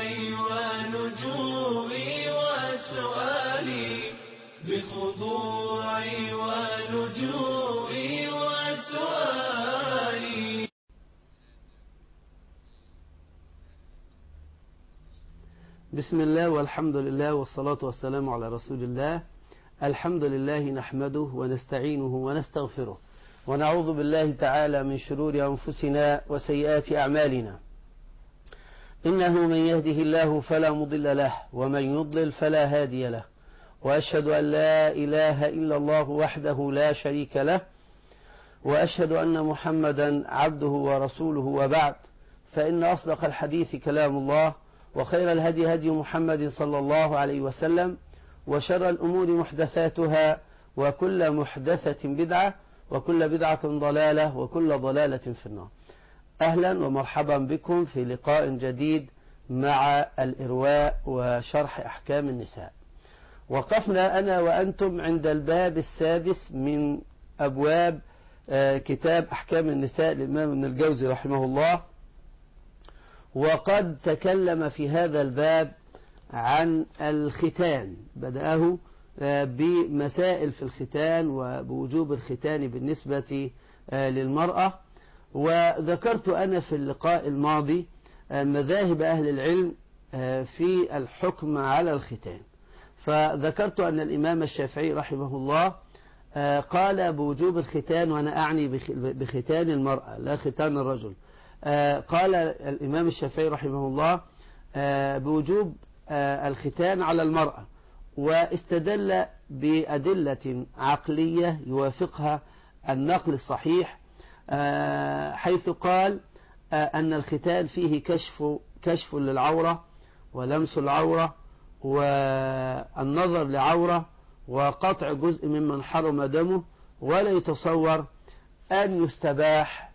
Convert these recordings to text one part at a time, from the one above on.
ولجوئي وسؤالي بخضوعي ولجوئي وسؤالي بسم الله والحمد لله والصلاة والسلام على رسول الله الحمد لله نحمده ونستعينه ونستغفره ونعوذ بالله تعالى من شرور أنفسنا وسيئات أعمالنا إنه من يهده الله فلا مضل له ومن يضلل فلا هادي له وأشهد أن لا إله إلا الله وحده لا شريك له وأشهد أن محمدا عبده ورسوله وبعد فإن أصدق الحديث كلام الله وخير الهدي هدي محمد صلى الله عليه وسلم وشر الأمور محدثاتها وكل محدثة بدعة وكل بدعة ضلالة وكل ضلالة في النار أهلا ومرحبا بكم في لقاء جديد مع الإرواء وشرح أحكام النساء وقفنا أنا وأنتم عند الباب السادس من أبواب كتاب أحكام النساء للإمام ابن الجوزي رحمه الله وقد تكلم في هذا الباب عن الختان بدأه بمسائل في الختان وبوجوب الختان بالنسبة للمرأة وذكرت أنا في اللقاء الماضي مذاهب أهل العلم في الحكم على الختان فذكرت أن الإمام الشافعي رحمه الله قال بوجوب الختان وأنا أعني بختان المرأة لا ختان الرجل قال الإمام الشافعي رحمه الله بوجوب الختان على المرأة واستدل بأدلة عقلية يوافقها النقل الصحيح حيث قال أن الختان فيه كشف كشف للعورة ولمس العورة والنظر لعورة وقطع جزء ممن حرم دمه ولا يتصور أن يستباح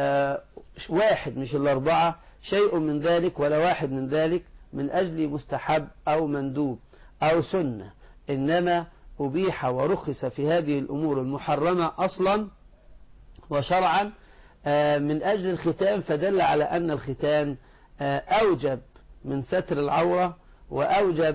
واحد مش الأربعة شيء من ذلك ولا واحد من ذلك من أجل مستحب أو مندوب أو سنة إنما أبيح ورخص في هذه الأمور المحرمة أصلا وشرعا من أجل الختان فدل على أن الختان أوجب من ستر العورة وأوجب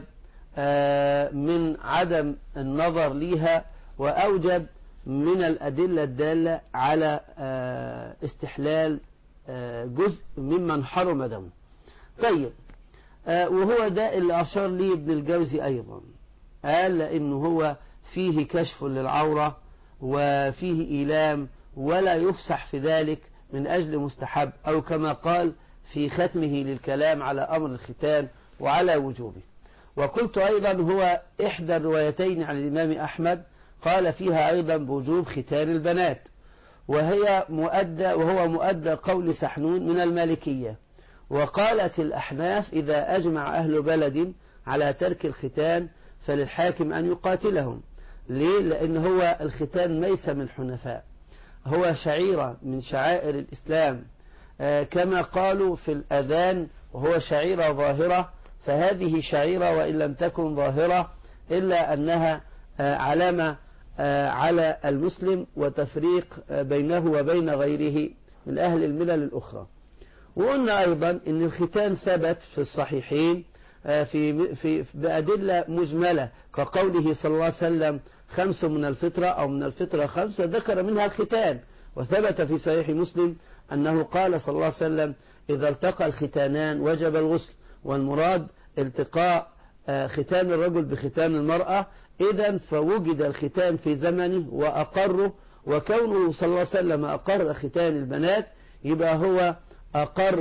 من عدم النظر لها وأوجب من الأدلة الدالة على استحلال جزء ممن حرم دمه طيب وهو ده اللي أشار لي ابن الجوزي أيضا قال لأنه هو فيه كشف للعورة وفيه إيلام ولا يفسح في ذلك من أجل مستحب أو كما قال في ختمه للكلام على أمر الختان وعلى وجوبه وقلت أيضا هو إحدى الروايتين عن الإمام أحمد قال فيها أيضا بوجوب ختان البنات وهي مؤدى وهو مؤدى قول سحنون من المالكية وقالت الأحناف إذا أجمع أهل بلد على ترك الختان فللحاكم أن يقاتلهم ليه؟ لأن هو الختان ليس من الحنفاء هو شعيرة من شعائر الإسلام آه كما قالوا في الأذان وهو شعيرة ظاهرة فهذه شعيرة وإن لم تكن ظاهرة إلا أنها آه علامة آه على المسلم وتفريق بينه وبين غيره من أهل الملل الأخرى وقلنا أيضا أن الختان ثبت في الصحيحين في في بأدلة مجملة كقوله صلى الله عليه وسلم خمس من الفطرة أو من الفطرة خمس وذكر منها الختان وثبت في صحيح مسلم أنه قال صلى الله عليه وسلم إذا التقى الختانان وجب الغسل والمراد التقاء ختان الرجل بختان المرأة إذا فوجد الختان في زمنه وأقره وكونه صلى الله عليه وسلم أقر ختان البنات يبقى هو أقر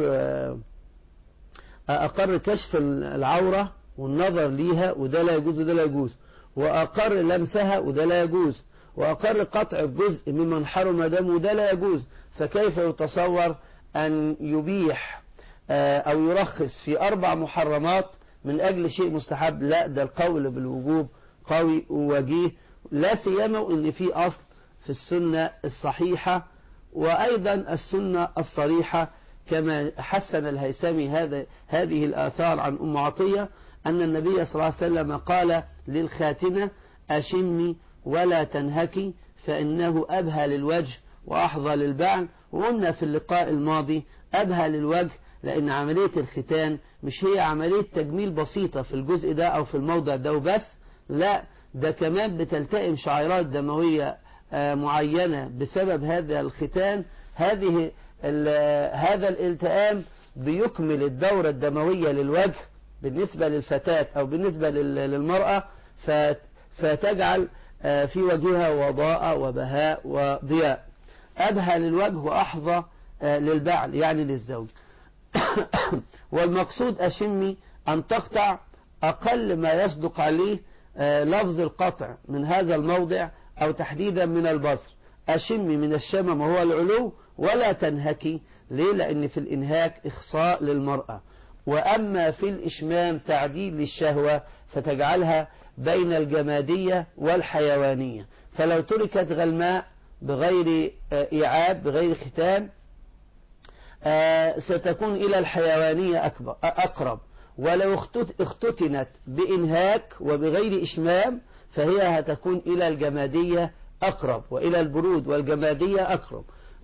أقر كشف العورة والنظر ليها وده لا يجوز وده لا يجوز وأقر لمسها وده لا يجوز وأقر قطع الجزء ممن حرم دمه وده لا يجوز فكيف يتصور أن يبيح أو يرخص في أربع محرمات من أجل شيء مستحب لا ده القول بالوجوب قوي ووجيه لا سيما وإن في أصل في السنة الصحيحة وأيضا السنة الصريحة كما حسن الهيثمي هذا هذه الآثار عن أم عطية أن النبي صلى الله عليه وسلم قال للخاتنة أشمي ولا تنهكي فإنه أبهى للوجه وأحظى للبعل وقلنا في اللقاء الماضي أبهى للوجه لأن عملية الختان مش هي عملية تجميل بسيطة في الجزء ده أو في الموضع ده وبس لا ده كمان بتلتئم شعيرات دموية معينة بسبب هذا الختان هذه هذا الالتئام بيكمل الدورة الدموية للوجه بالنسبة للفتاة أو بالنسبة للمرأة فتجعل في وجهها وضاء وبهاء وضياء أبهى للوجه وأحظى للبعل يعني للزوج والمقصود أشمي أن تقطع أقل ما يصدق عليه لفظ القطع من هذا الموضع أو تحديدا من البصر أشمي من الشمم وهو العلو ولا تنهكي ليه لأن في الإنهاك إخصاء للمرأة وأما في الإشمام تعديل للشهوة فتجعلها بين الجمادية والحيوانية فلو تركت غلماء بغير إيعاب بغير ختان ستكون إلى الحيوانية أكبر أقرب ولو اختتنت بإنهاك وبغير إشمام فهي هتكون إلى الجمادية أقرب وإلى البرود والجمادية أقرب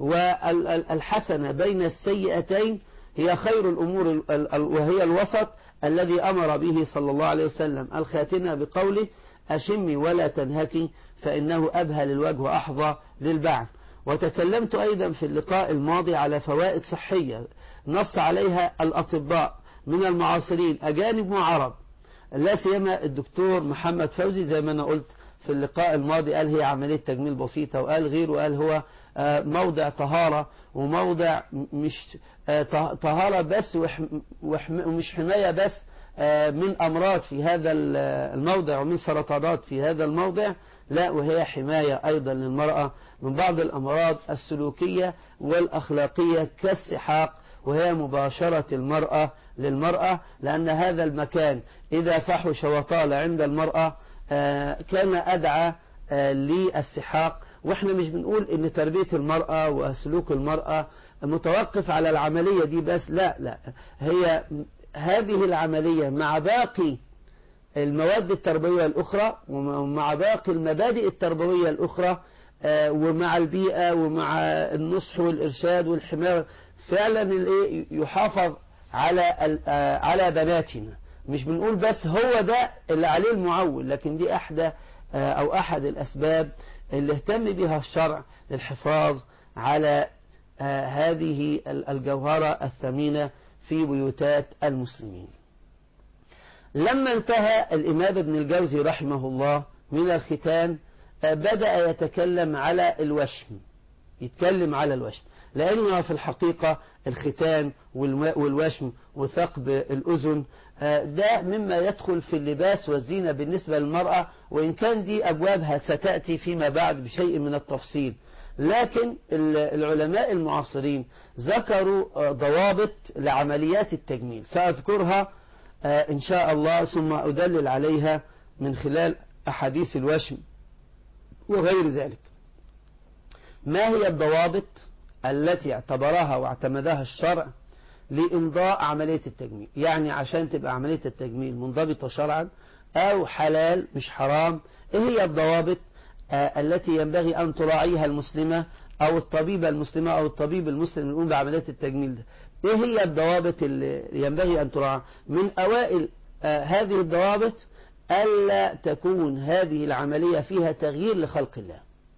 والحسنة بين السيئتين هي خير الأمور وهي الوسط الذي أمر به صلى الله عليه وسلم الخاتنة بقوله أشمي ولا تنهكي فإنه أبهى للوجه وأحظى للبعث وتكلمت أيضا في اللقاء الماضي على فوائد صحية نص عليها الأطباء من المعاصرين أجانب وعرب لا سيما الدكتور محمد فوزي زي ما أنا قلت في اللقاء الماضي قال هي عملية تجميل بسيطة وقال غيره قال هو موضع طهارة وموضع مش طهارة بس ومش حماية بس من أمراض في هذا الموضع ومن سرطانات في هذا الموضع لا وهي حماية أيضا للمرأة من بعض الأمراض السلوكية والأخلاقية كالسحاق وهي مباشرة المرأة للمرأة لأن هذا المكان إذا فحش وطال عند المرأة كان أدعى للسحاق واحنا مش بنقول ان تربية المرأة وسلوك المرأة متوقف على العملية دي بس لا لا هي هذه العملية مع باقي المواد التربوية الأخرى ومع باقي المبادئ التربوية الأخرى ومع البيئة ومع النصح والإرشاد والحماية فعلا يحافظ على على بناتنا مش بنقول بس هو ده اللي عليه المعول لكن دي أحدى أو أحد الأسباب اللي اهتم بها الشرع للحفاظ على هذه الجوهرة الثمينة في بيوتات المسلمين لما انتهى الإمام ابن الجوزي رحمه الله من الختان بدأ يتكلم على الوشم يتكلم على الوشم لأنه في الحقيقة الختان والوشم وثقب الأذن ده مما يدخل في اللباس والزينة بالنسبة للمرأة وإن كان دي أبوابها ستأتي فيما بعد بشيء من التفصيل لكن العلماء المعاصرين ذكروا ضوابط لعمليات التجميل سأذكرها إن شاء الله ثم أدلل عليها من خلال أحاديث الوشم وغير ذلك ما هي الضوابط التي اعتبرها واعتمدها الشرع لإمضاء عملية التجميل يعني عشان تبقى عملية التجميل منضبطة شرعا أو حلال مش حرام إيه هي الضوابط آه التي ينبغي أن تراعيها المسلمة أو الطبيبة المسلمة أو الطبيب المسلم يقوم بعملية التجميل ده إيه هي الضوابط اللي ينبغي أن تراعى من أوائل آه هذه الضوابط ألا تكون هذه العملية فيها تغيير لخلق الله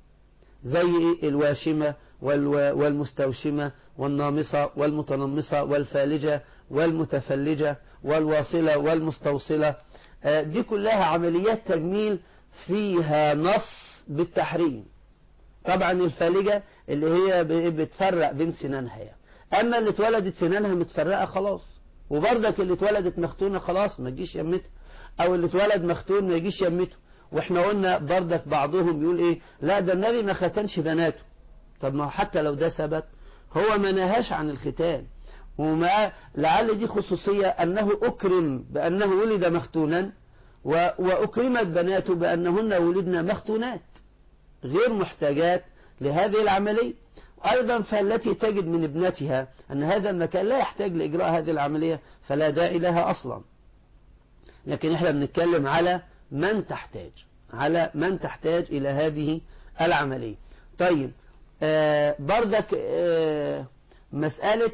زي الواشمة والمستوشمة والنامصة والمتنمصة والفالجة والمتفلجة والواصلة والمستوصلة دي كلها عمليات تجميل فيها نص بالتحريم طبعا الفالجة اللي هي بتفرق بين سنانها يعني. أما اللي اتولدت سنانها متفرقة خلاص وبرضك اللي اتولدت مختونة خلاص ما تجيش يمتها أو اللي اتولد مختون ما يجيش يمته واحنا قلنا بردك بعضهم يقول ايه لا ده النبي ما ختنش بناته طب ما حتى لو ده ثبت هو ما نهاش عن الختان وما لعل دي خصوصية أنه أكرم بأنه ولد مختونا وأكرمت بناته بأنهن ولدن مختونات غير محتاجات لهذه العملية أيضا فالتي تجد من ابنتها أن هذا المكان لا يحتاج لإجراء هذه العملية فلا داعي لها أصلا لكن احنا بنتكلم على من تحتاج على من تحتاج إلى هذه العملية طيب آه بردك آه مسألة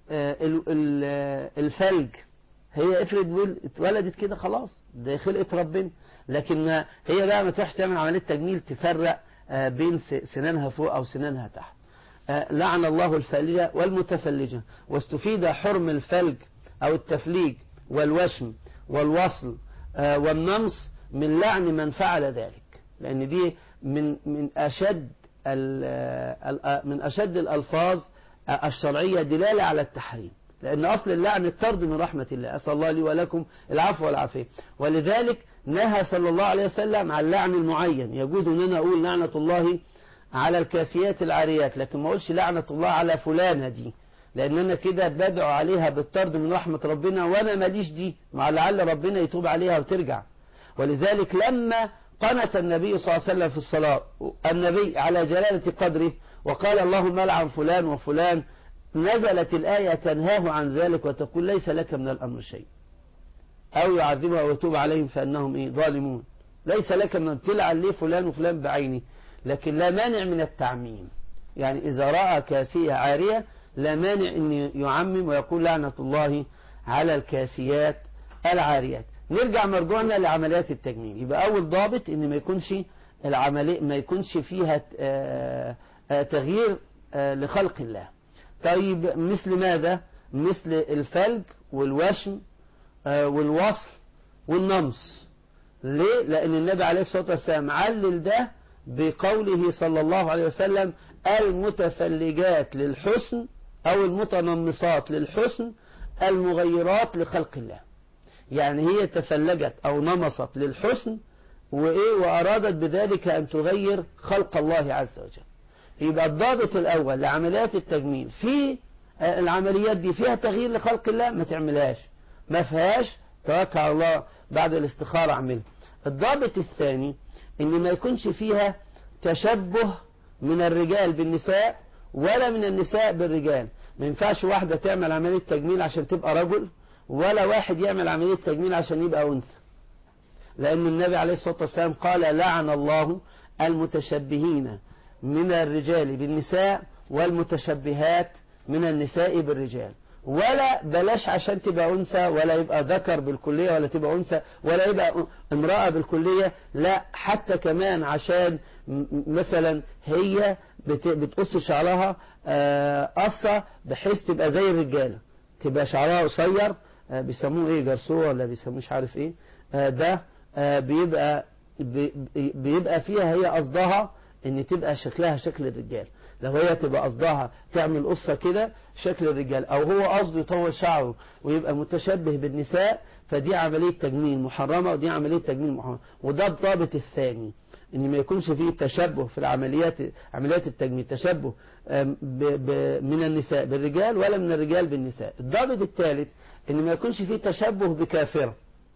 آه، ال- ال- آه، الفلج هي افرض ول- اتولدت كده خلاص ده خلقة ربنا لكن ما- هي بقى ما تروحش تعمل عملية تجميل تفرق آه، بين س- سنانها فوق أو سنانها تحت آه، لعن الله الفالجة والمتفلجة واستفيد حرم الفلج أو التفليج والوشم والوصل آه، والنمص من لعن من فعل ذلك لأن دي من من أشد ال- ال- من أشد الألفاظ الشرعية دلالة على التحريم لأن أصل اللعن الطرد من رحمة الله أسأل الله لي ولكم العفو والعافية ولذلك نهى صلى الله عليه وسلم عن اللعن المعين يجوز أن أنا أقول لعنة الله على الكاسيات العاريات لكن ما أقولش لعنة الله على فلانة دي لأن أنا كده بدعو عليها بالطرد من رحمة ربنا وأنا ماليش دي مع لعل ربنا يتوب عليها وترجع ولذلك لما قنت النبي صلى الله عليه وسلم في الصلاة النبي على جلالة قدره وقال اللهم لعن فلان وفلان نزلت الآية تنهاه عن ذلك وتقول ليس لك من الأمر شيء أو يعذبها ويتوب عليهم فأنهم إيه ظالمون ليس لك من تلعن ليه فلان وفلان بعينه لكن لا مانع من التعميم يعني إذا رأى كاسية عارية لا مانع أن يعمم ويقول لعنة الله على الكاسيات العاريات نرجع مرجوعنا لعمليات التجميل يبقى أول ضابط أن ما يكونش العملية ما يكونش فيها آه، آه، تغيير آه، لخلق الله طيب مثل ماذا مثل الفلج والوشم آه، والوصل والنمص ليه لأن النبي عليه الصلاة والسلام علل ده بقوله صلى الله عليه وسلم المتفلجات للحسن أو المتنمصات للحسن المغيرات لخلق الله يعني هي تفلجت أو نمصت للحسن وإيه وأرادت بذلك أن تغير خلق الله عز وجل يبقى الضابط الأول لعمليات التجميل في آه، العمليات دي فيها تغيير لخلق الله ما تعملهاش ما فيهاش توكل على الله بعد الاستخارة اعملها الضابط الثاني ان ما يكونش فيها تشبه من الرجال بالنساء ولا من النساء بالرجال ما ينفعش واحدة تعمل عملية تجميل عشان تبقى رجل ولا واحد يعمل عملية تجميل عشان يبقى أنثى لأن النبي عليه الصلاة والسلام قال لعن الله المتشبهين من الرجال بالنساء والمتشبهات من النساء بالرجال ولا بلاش عشان تبقى أنثى ولا يبقى ذكر بالكلية ولا تبقى أنثى ولا يبقى امرأة بالكلية لا حتى كمان عشان م- مثلا هي بت- بتقص شعرها آه، قصة بحيث تبقى زي الرجالة تبقى شعرها قصير آه، بيسموه ايه جرسوه ولا بيسموه مش عارف ايه آه، ده آه، بيبقى بي- بي- بيبقى فيها هي قصدها ان تبقى شكلها شكل الرجال لو هي تبقى قصدها تعمل قصة كده شكل الرجال او هو قصده يطول شعره ويبقى متشبه بالنساء فدي عملية تجميل محرمة ودي عملية تجميل محرمة وده الضابط الثاني ان ما يكونش فيه تشبه في العمليات عمليات التجميل تشبه آم، ب ب من النساء بالرجال ولا من الرجال بالنساء الضابط الثالث ان ما يكونش فيه تشبه بكافرة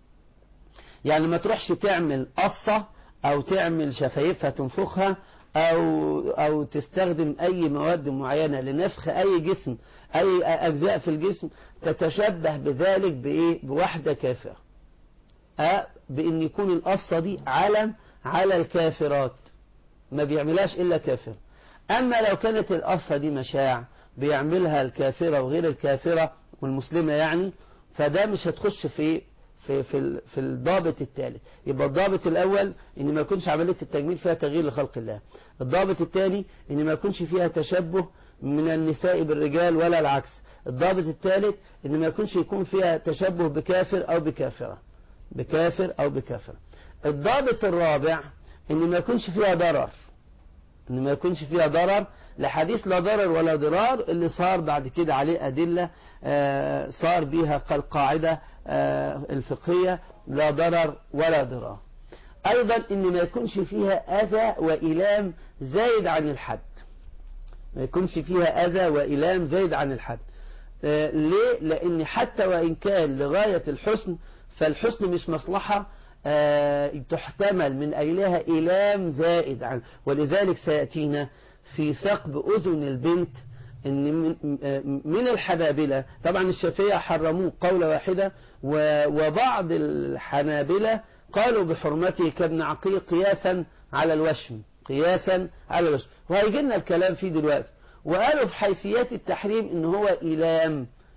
يعني ما تروحش تعمل قصة او تعمل شفايفها تنفخها او او تستخدم اي مواد معينة لنفخ اي جسم اي اجزاء في الجسم تتشبه بذلك بايه بواحدة كافرة أه بان يكون القصة دي علم على الكافرات ما بيعملهاش الا كافر اما لو كانت القصة دي مشاع بيعملها الكافرة وغير الكافرة والمسلمة يعني فده مش هتخش في في في ال- في الضابط الثالث يبقى الضابط الاول ان ما يكونش عمليه التجميل فيها تغيير لخلق الله الضابط الثاني ان ما يكونش فيها تشبه من النساء بالرجال ولا العكس الضابط الثالث ان ما يكونش يكون فيها تشبه بكافر او بكافره بكافر او بكافره الضابط الرابع ان ما يكونش فيها ضرر ان ما يكونش فيها ضرر لحديث لا ضرر ولا ضرار اللي صار بعد كده عليه أدلة آه، صار بيها كالقاعدة آه، الفقهية لا ضرر ولا ضرار أيضا إن ما يكونش فيها أذى وإيلام زايد عن الحد ما يكونش فيها أذى وإيلام زايد عن الحد آه، ليه؟ لأن حتى وإن كان لغاية الحسن فالحسن مش مصلحة آه، تحتمل من أجلها إيلام زائد عن ولذلك سيأتينا في ثقب أذن البنت إن من- آه، من الحنابلة طبعا الشافعية حرموه قولة واحدة و- وبعض الحنابلة قالوا بحرمته كابن عقيل قياسا على الوشم قياسا على الوشم وهيجي لنا الكلام فيه دلوقتي وقالوا في حيثيات التحريم ان هو إيلام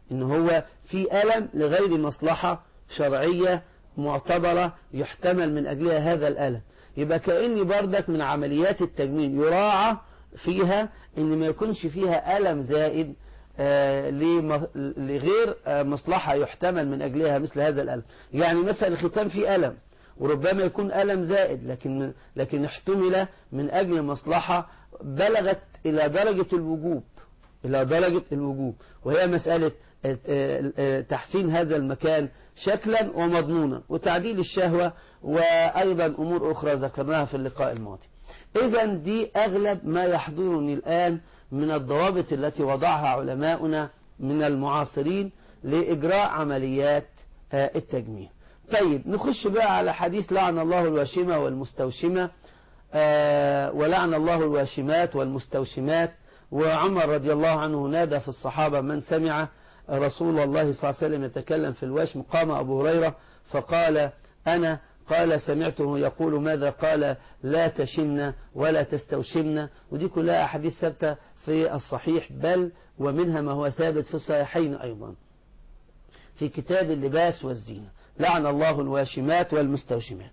ان هو في ألم لغير مصلحة شرعية معتبرة يحتمل من أجلها هذا الألم يبقى كأني بردك من عمليات التجميل يراعى فيها ان ما يكونش فيها ألم زائد آه لغير آه مصلحة يحتمل من أجلها مثل هذا الألم يعني مثلا الختان فيه ألم وربما يكون ألم زائد لكن لكن احتمل من أجل مصلحة بلغت إلى درجة الوجوب إلى درجة الوجوب وهي مسألة تحسين هذا المكان شكلا ومضمونا وتعديل الشهوة وأيضا أمور أخرى ذكرناها في اللقاء الماضي إذا دي أغلب ما يحضرني الآن من الضوابط التي وضعها علماؤنا من المعاصرين لإجراء عمليات التجميل طيب نخش بقى على حديث لعن الله الواشمة والمستوشمة ولعن الله الواشمات والمستوشمات وعمر رضي الله عنه نادى في الصحابة من سمع رسول الله صلى الله عليه وسلم يتكلم في الوشم قام أبو هريرة فقال أنا قال سمعته يقول ماذا قال لا تشمنا ولا تستوشمنا ودي كلها أحاديث ثابتة في الصحيح بل ومنها ما هو ثابت في الصحيحين أيضا في كتاب اللباس والزينة لعن الله الواشمات والمستوشمات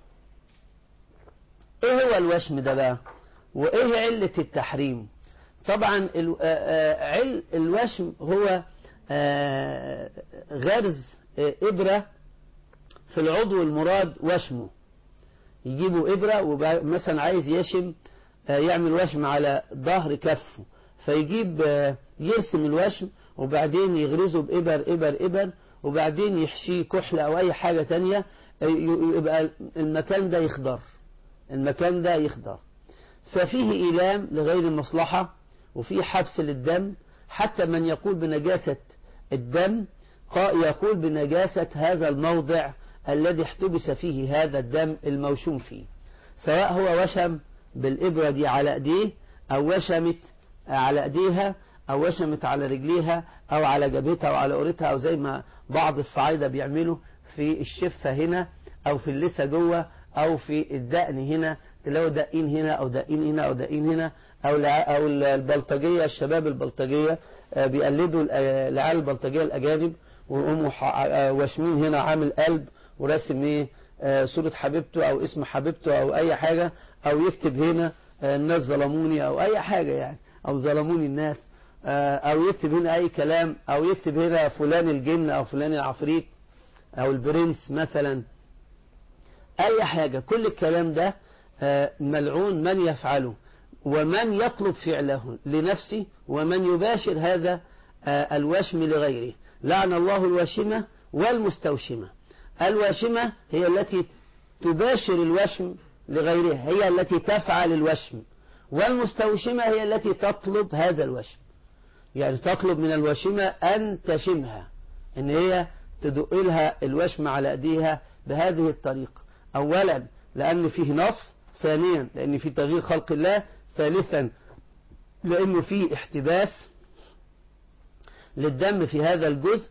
ايه هو الوشم ده بقى وايه علة التحريم طبعا عل الوشم هو غرز إبرة في العضو المراد وشمه يجيبوا إبرة ومثلا عايز يشم يعمل وشم على ظهر كفه فيجيب يرسم الوشم وبعدين يغرزه بإبر إبر إبر وبعدين يحشيه كحلة أو أي حاجة تانية يبقى المكان ده يخضر المكان ده يخضر ففيه إيلام لغير المصلحة وفيه حبس للدم حتى من يقول بنجاسة الدم يقول بنجاسة هذا الموضع الذي احتبس فيه هذا الدم الموشوم فيه سواء هو وشم بالإبرة دي على أيديه أو وشمت على أيديها أو وشمت على رجليها أو على جبهتها أو على قرتها أو زي ما بعض الصعايدة بيعملوا في الشفة هنا أو في اللثة جوه أو في الدقن هنا تلاقوا دقين هنا أو دقين هنا أو دقين هنا أو أو البلطجية الشباب البلطجية بيقلدوا العيال البلطجية الأجانب ويقوموا واشمين هنا عامل قلب وراسم ايه صورة حبيبته أو اسم حبيبته أو أي حاجة أو يكتب هنا الناس ظلموني أو أي حاجة يعني أو ظلموني الناس أو يكتب هنا أي كلام أو يكتب هنا فلان الجن أو فلان العفريت أو البرنس مثلا أي حاجة كل الكلام ده ملعون من يفعله ومن يطلب فعله لنفسه ومن يباشر هذا الوشم لغيره لعن الله الواشمة والمستوشمة الواشمة هي التي تباشر الوشم لغيرها هي التي تفعل الوشم والمستوشمة هي التي تطلب هذا الوشم يعني تطلب من الواشمة أن تشمها أن هي تدق لها الوشم على أيديها بهذه الطريقة أولا لأن فيه نص ثانيا لأن فيه تغيير خلق الله ثالثا لأنه فيه احتباس للدم في هذا الجزء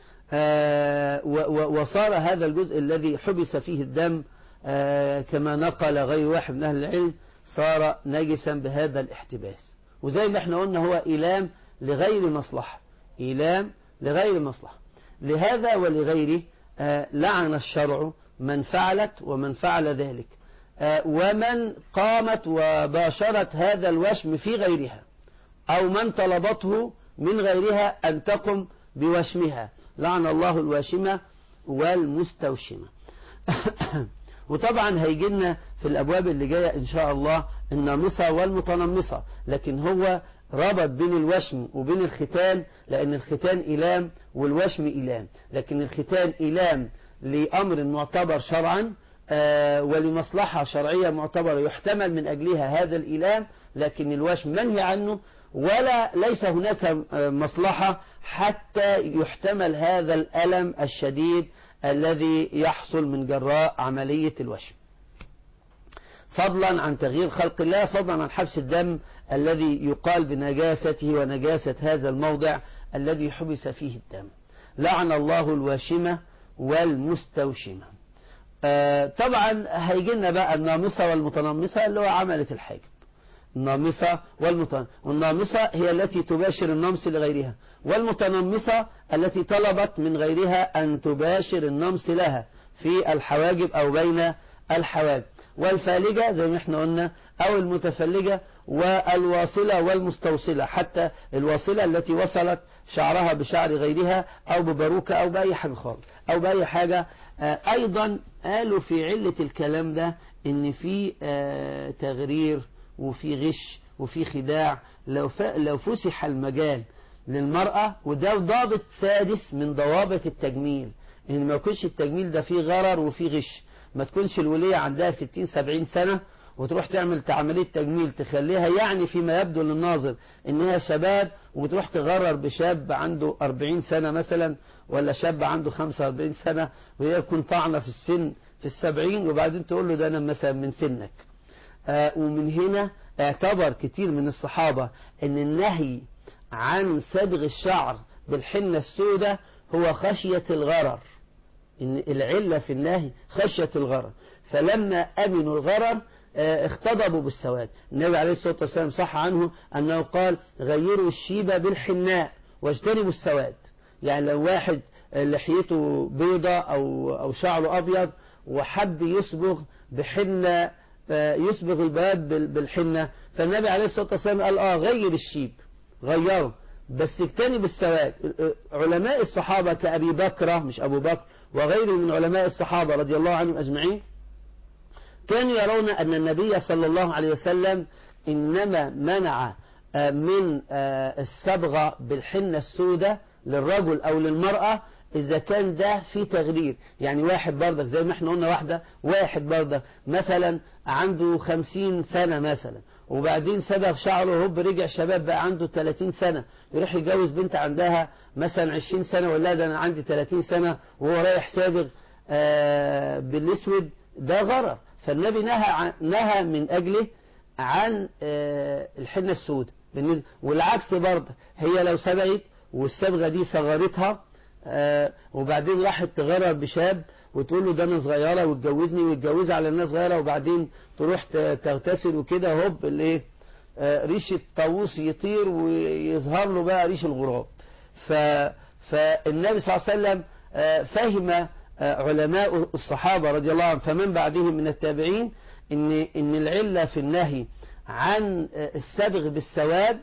وصار هذا الجزء الذي حبس فيه الدم كما نقل غير واحد من أهل العلم صار نجسا بهذا الاحتباس وزي ما احنا قلنا هو إيلام لغير مصلحة إيلام لغير مصلحة لهذا ولغيره لعن الشرع من فعلت ومن فعل ذلك ومن قامت وباشرت هذا الوشم في غيرها أو من طلبته من غيرها أن تقم بوشمها لعن الله الواشمة والمستوشمة وطبعا هيجي لنا في الأبواب اللي جاية إن شاء الله النامصة والمتنمصة لكن هو ربط بين الوشم وبين الختان لأن الختان إيلام والوشم إيلام لكن الختان إيلام لأمر معتبر شرعا ولمصلحة شرعية معتبرة يحتمل من أجلها هذا الإيلام لكن الوشم منهي عنه ولا ليس هناك مصلحة حتى يحتمل هذا الألم الشديد الذي يحصل من جراء عملية الوشم فضلا عن تغيير خلق الله فضلا عن حبس الدم الذي يقال بنجاسته ونجاسة هذا الموضع الذي حبس فيه الدم لعن الله الواشمة والمستوشمة آه طبعا هيجي لنا بقى النامصة والمتنمصة اللي هو عملة الحاجب النامصة والمتنمصة والنامصة هي التي تباشر النمص لغيرها والمتنمصة التي طلبت من غيرها أن تباشر النمص لها في الحواجب أو بين الحواجب والفالجة زي ما احنا قلنا أو المتفلجة والواصلة والمستوصلة حتى الواصلة التي وصلت شعرها بشعر غيرها أو بباروكة أو بأي حاجة خالص أو بأي حاجة أيضا قالوا في علة الكلام ده إن في تغرير وفي غش وفي خداع لو لو فسح المجال للمرأة وده ضابط سادس من ضوابط التجميل إن ما يكونش التجميل ده فيه غرر وفيه غش ما تكونش الولية عندها 60 70 سنة وتروح تعمل عملية تجميل تخليها يعني فيما يبدو للناظر انها شباب وتروح تغرر بشاب عنده 40 سنة مثلا ولا شاب عنده 45 سنة وهي تكون طعنة في السن في السبعين وبعدين تقول له ده انا مثلا من سنك آه ومن هنا اعتبر كتير من الصحابة ان النهي عن صبغ الشعر بالحنة السوداء هو خشية الغرر إن العلة في النهي خشية الغرر فلما أمنوا الغرر اختضبوا بالسواد النبي عليه الصلاة والسلام صح عنه أنه قال غيروا الشيبة بالحناء واجتنبوا السواد يعني لو واحد لحيته بيضة أو, أو شعره أبيض وحب يصبغ بحنة يصبغ البياض بالحنة فالنبي عليه الصلاة والسلام قال آه غير الشيب غيره بس اجتنب السواد علماء الصحابة كأبي بكرة مش أبو بكر وغيره من علماء الصحابة رضي الله عنهم أجمعين كانوا يرون أن النبي صلى الله عليه وسلم إنما منع من الصبغة بالحنة السوداء للرجل أو للمرأة إذا كان ده في تغرير يعني واحد بردك زي ما احنا قلنا واحدة واحد بردك مثلا عنده خمسين سنة مثلا وبعدين صبغ شعره هوب رجع شباب بقى عنده 30 سنة يروح يتجوز بنت عندها مثلا 20 سنة ولا ده أنا عندي 30 سنة وهو رايح سابغ بالاسود ده غرر فالنبي نهى نهى من أجله عن الحنة السوداء بالنسبة والعكس برضه هي لو سبقت والصبغة دي صغرتها وبعدين راحت تغرر بشاب وتقول له ده انا صغيره واتجوزني ويتجوزها على انها صغيره وبعدين تروح تغتسل وكده هوب الايه ريش الطاووس يطير ويظهر له بقى ريش الغراب ف فالنبي صلى الله عليه وسلم فهم علماء الصحابه رضي الله عنهم فمن بعدهم من التابعين ان ان العله في النهي عن السبغ بالسواد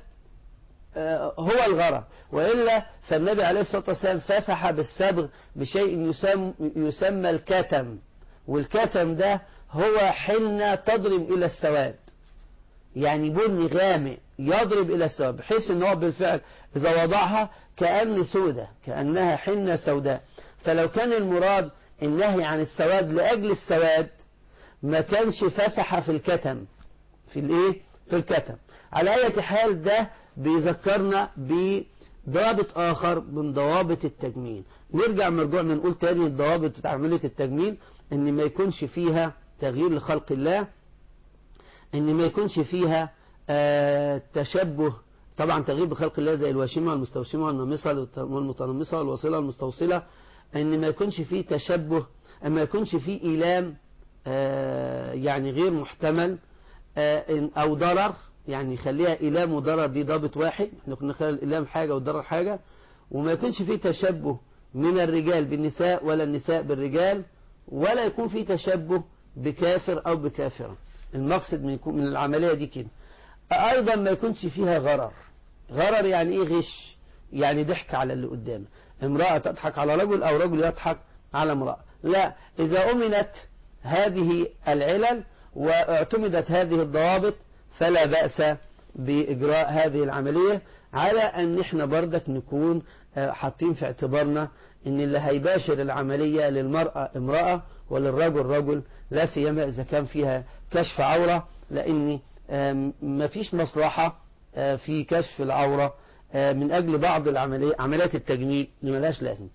هو الغرض وإلا فالنبي عليه الصلاة والسلام فسح بالسبغ بشيء يسمى, يسمى الكتم والكتم ده هو حنة تضرب إلى السواد يعني بني غامق يضرب إلى السواد بحيث ان هو بالفعل إذا وضعها كأن سودة كأنها حنة سوداء فلو كان المراد النهي عن السواد لأجل السواد ما كانش فسح في الكتم في الايه في الكتم على أي حال ده بيذكرنا بضابط آخر من ضوابط التجميل نرجع مرجوعنا نقول تاني الضوابط بتاع عملية التجميل ان ما يكونش فيها تغيير لخلق الله ان ما يكونش فيها آه تشبه طبعا تغيير بخلق الله زي الواشمة والمستوشمة والنمصة والمتنمصة والواصلة والمستوصلة ان ما يكونش فيه تشبه ما يكونش فيه إيلام آه يعني غير محتمل آه او ضرر يعني يخليها إلام وضرر دي ضابط واحد احنا كنا نخلي الإلام حاجة والضرر حاجة وما يكونش فيه تشبه من الرجال بالنساء ولا النساء بالرجال ولا يكون فيه تشبه بكافر أو بكافرة المقصد من, من العملية دي كده أيضا ما يكونش فيها غرر غرر يعني إيه غش يعني ضحك على اللي قدامه امرأة تضحك على رجل أو رجل يضحك على امرأة لا إذا أمنت هذه العلل واعتمدت هذه الضوابط فلا بأس بإجراء هذه العملية على أن احنا بردك نكون حاطين في اعتبارنا ان اللي هيباشر العملية للمرأة امرأة وللرجل رجل لا سيما إذا كان فيها كشف عورة لأن ما فيش مصلحة في كشف العورة من أجل بعض العملية عمليات التجميل اللي ملاش لازم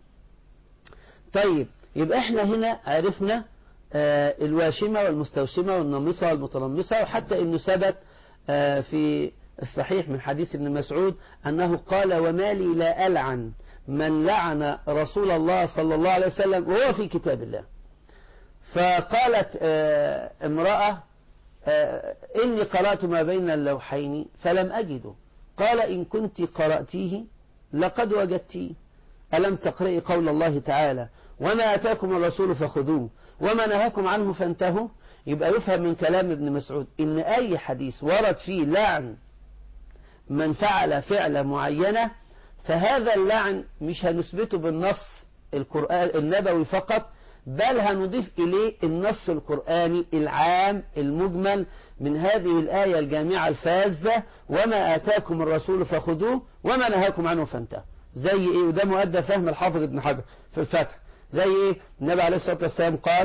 طيب يبقى احنا هنا عرفنا الواشمة والمستوشمة والنمصة والمتنمصة وحتى انه ثبت في الصحيح من حديث ابن مسعود أنه قال وما لي لا ألعن من لعن رسول الله صلى الله عليه وسلم وهو في كتاب الله فقالت امرأة آه إني قرأت ما بين اللوحين فلم أجده قال إن كنت قرأتيه لقد وجدتيه ألم تقرئي قول الله تعالى وما أتاكم الرسول فخذوه وما نهاكم عنه فانتهوا يبقى يفهم من كلام ابن مسعود إن أي حديث ورد فيه لعن من فعل فعلة معينة فهذا اللعن مش هنثبته بالنص القرآن النبوي فقط بل هنضيف إليه النص القرآني العام المجمل من هذه الآية الجامعة الفاذة وما آتاكم الرسول فخذوه وما نهاكم عنه فانتهوا زي إيه وده مؤدى فهم الحافظ ابن حجر في الفتح زي إيه النبي عليه الصلاة والسلام قال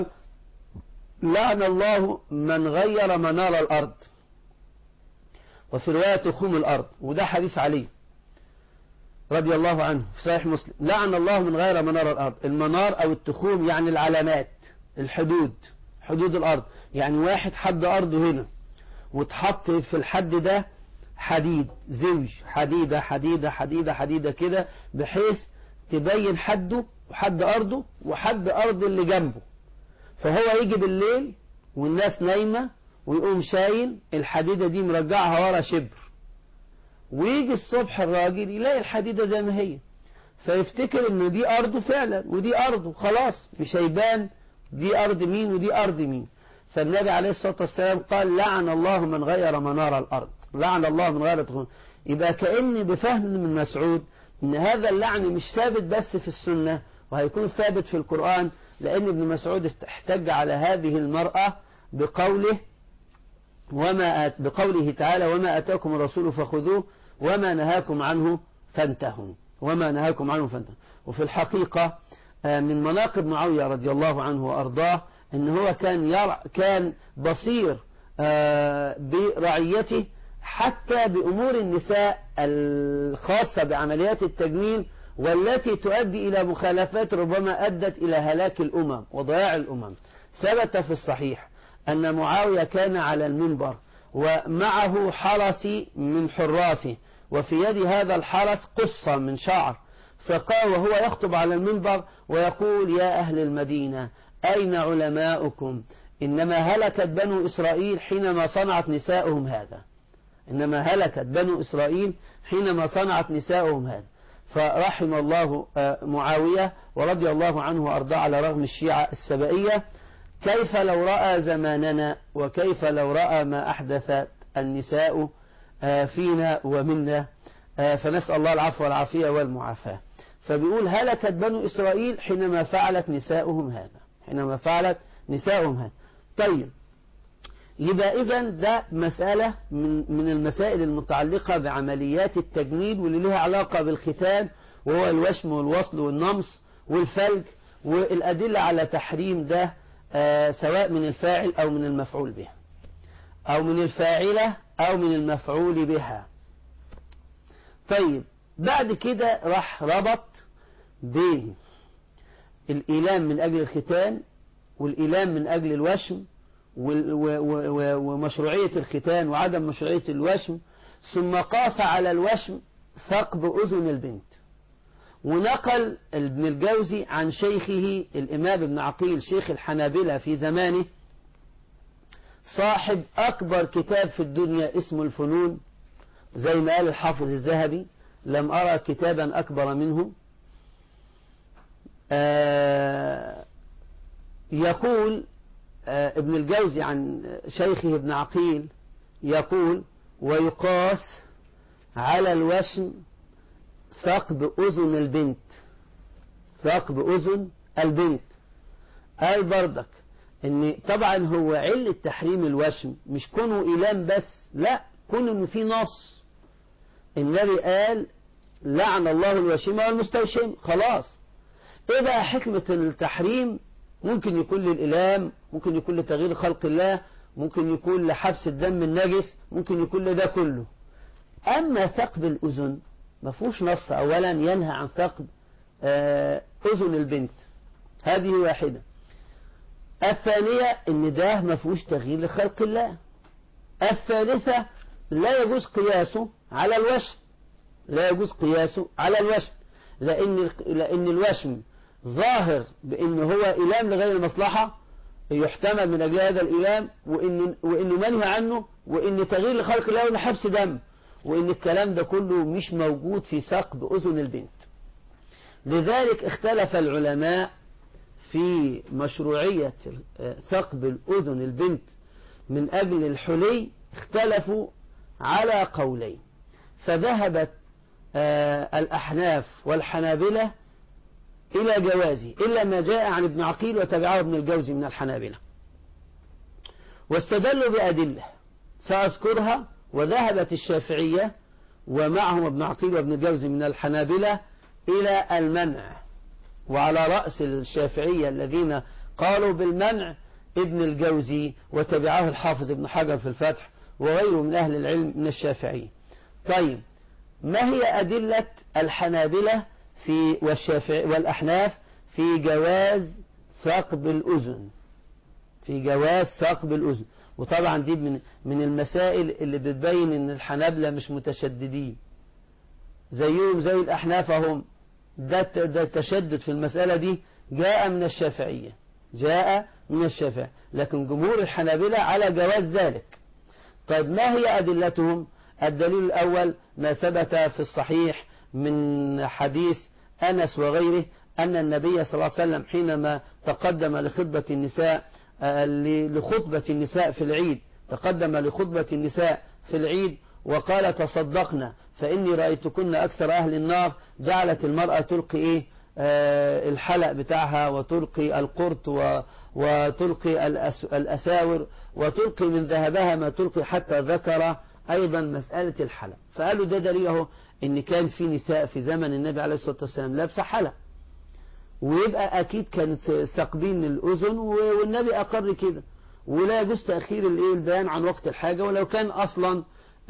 لعن الله من غير منار الأرض وفي رواية تخوم الأرض وده حديث علي رضي الله عنه في صحيح مسلم لعن الله من غير منار الأرض المنار أو التخوم يعني العلامات الحدود حدود الأرض يعني واحد حد أرضه هنا وتحط في الحد ده حديد زوج حديدة حديدة حديدة حديدة كده بحيث تبين حده وحد أرضه وحد أرض اللي جنبه فهو يجي بالليل والناس نايمة ويقوم شايل الحديدة دي مرجعها ورا شبر ويجي الصبح الراجل يلاقي الحديدة زي ما هي فيفتكر ان دي ارضه فعلا ودي ارضه خلاص مش هيبان دي ارض مين ودي ارض مين فالنبي عليه الصلاة والسلام قال لعن الله من غير منار الارض لعن الله من غير تخون يبقى كأن بفهم من مسعود ان هذا اللعن مش ثابت بس في السنة وهيكون ثابت في القرآن لأن ابن مسعود احتج على هذه المرأة بقوله وما بقوله تعالى وما أتاكم الرسول فخذوه وما نهاكم عنه فانتهوا وما نهاكم عنه فانتهوا وفي الحقيقة من مناقب معاوية رضي الله عنه وأرضاه أن هو كان يرع كان بصير برعيته حتى بأمور النساء الخاصة بعمليات التجميل والتي تؤدي إلى مخالفات ربما أدت إلى هلاك الأمم وضياع الأمم ثبت في الصحيح أن معاوية كان على المنبر ومعه حرسي من حراسه وفي يد هذا الحرس قصة من شعر فقال وهو يخطب على المنبر ويقول يا أهل المدينة أين علماؤكم إنما هلكت بنو إسرائيل حينما صنعت نساؤهم هذا إنما هلكت بنو إسرائيل حينما صنعت نساؤهم هذا فرحم الله معاوية ورضي الله عنه وأرضاه على رغم الشيعة السبائية كيف لو رأى زماننا وكيف لو رأى ما أحدثت النساء فينا ومنا فنسأل الله العفو والعافية والمعافاة فبيقول هلكت بنو إسرائيل حينما فعلت نساؤهم هذا حينما فعلت نساؤهم هذا طيب يبقى إذا ده مسألة من من المسائل المتعلقة بعمليات التجميل واللي لها علاقة بالختان وهو الوشم والوصل والنمص والفلج والأدلة على تحريم ده آه سواء من الفاعل أو من المفعول به أو من الفاعلة أو من المفعول بها طيب بعد كده راح ربط بين الإيلام من أجل الختان والإيلام من أجل الوشم ومشروعية الختان وعدم مشروعية الوشم ثم قاس على الوشم ثقب أذن البنت ونقل ابن الجوزي عن شيخه الإمام ابن عقيل شيخ الحنابلة في زمانه صاحب أكبر كتاب في الدنيا اسمه الفنون زي ما قال الحافظ الذهبي لم أرى كتابا أكبر منه آه يقول آه ابن الجوزي عن شيخه ابن عقيل يقول ويقاس على الوشم ثقب أذن البنت ثقب أذن البنت قال بردك ان طبعا هو علة تحريم الوشم مش كونه إيلام بس لا كونه ان في نص النبي قال لعن الله الوشيم والمستوشم خلاص ايه بقى حكمة التحريم ممكن يكون للإلام ممكن يكون لتغيير خلق الله ممكن يكون لحبس الدم النجس ممكن يكون لده كله أما ثقب الأذن ما فيهوش نص أولا ينهى عن ثقب أذن البنت هذه واحدة الثانية ان ده ما فيهوش تغيير لخلق الله الثالثة لا يجوز قياسه على الوشم لا يجوز قياسه على الوشم لأن لأن الوشم ظاهر بأن هو إلام لغير المصلحة يحتمل من أجل هذا الإيلام وإنه, وإنه منهي عنه وإن تغيير لخلق الله وإن حبس دم وإن الكلام ده كله مش موجود في ثقب أذن البنت لذلك اختلف العلماء في مشروعية ثقب الأذن البنت من أجل الحلي اختلفوا على قولين فذهبت الأحناف والحنابلة إلى جوازه إلا ما جاء عن ابن عقيل وتبعه ابن الجوزي من الحنابلة واستدلوا بأدلة سأذكرها وذهبت الشافعية ومعهم ابن عقيل وابن الجوزي من الحنابلة إلى المنع وعلى رأس الشافعية الذين قالوا بالمنع ابن الجوزي وتبعه الحافظ ابن حجر في الفتح وغيره من أهل العلم من الشافعية طيب ما هي أدلة الحنابلة في والشافعي والأحناف في جواز ثقب الأذن في جواز ثقب الأذن وطبعا دي من من المسائل اللي بتبين ان الحنابلة مش متشددين زيهم زي الأحناف هم ده ده التشدد في المسألة دي جاء من الشافعية جاء من الشافعية لكن جمهور الحنابلة على جواز ذلك طيب ما هي أدلتهم الدليل الأول ما ثبت في الصحيح من حديث أنس وغيره أن النبي صلى الله عليه وسلم حينما تقدم لخطبة النساء لخطبة النساء في العيد تقدم لخطبة النساء في العيد وقال تصدقنا فإني رأيتكن أكثر أهل النار جعلت المرأة تلقي إيه آه الحلق بتاعها وتلقي القرط وتلقي الأساور وتلقي من ذهبها ما تلقي حتى ذكر أيضا مسألة الحلق فقالوا ده دليله إن كان في نساء في زمن النبي عليه الصلاة والسلام لابسة حلق ويبقى أكيد كانت ثاقبين الأذن والنبي أقر كده ولا يجوز تأخير الإيه البيان عن وقت الحاجة ولو كان أصلا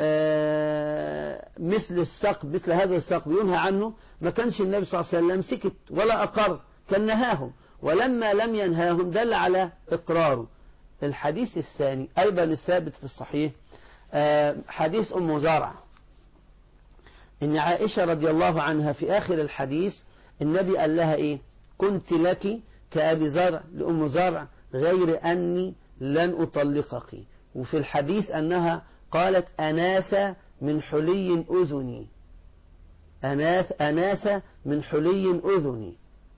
مثل الثقب مثل هذا الثقب ينهى عنه ما كانش النبي صلى الله عليه وسلم سكت ولا أقر كان نهاهم ولما لم ينهاهم دل على إقراره الحديث الثاني أيضا الثابت في الصحيح حديث أم زرع إن عائشة رضي الله عنها في آخر الحديث النبي قال لها إيه كنت لك كأبي زرع لأم زرع غير أني لن أطلقك وفي الحديث أنها قالت أناس من حلي أذني أناس, أناس من حلي أذني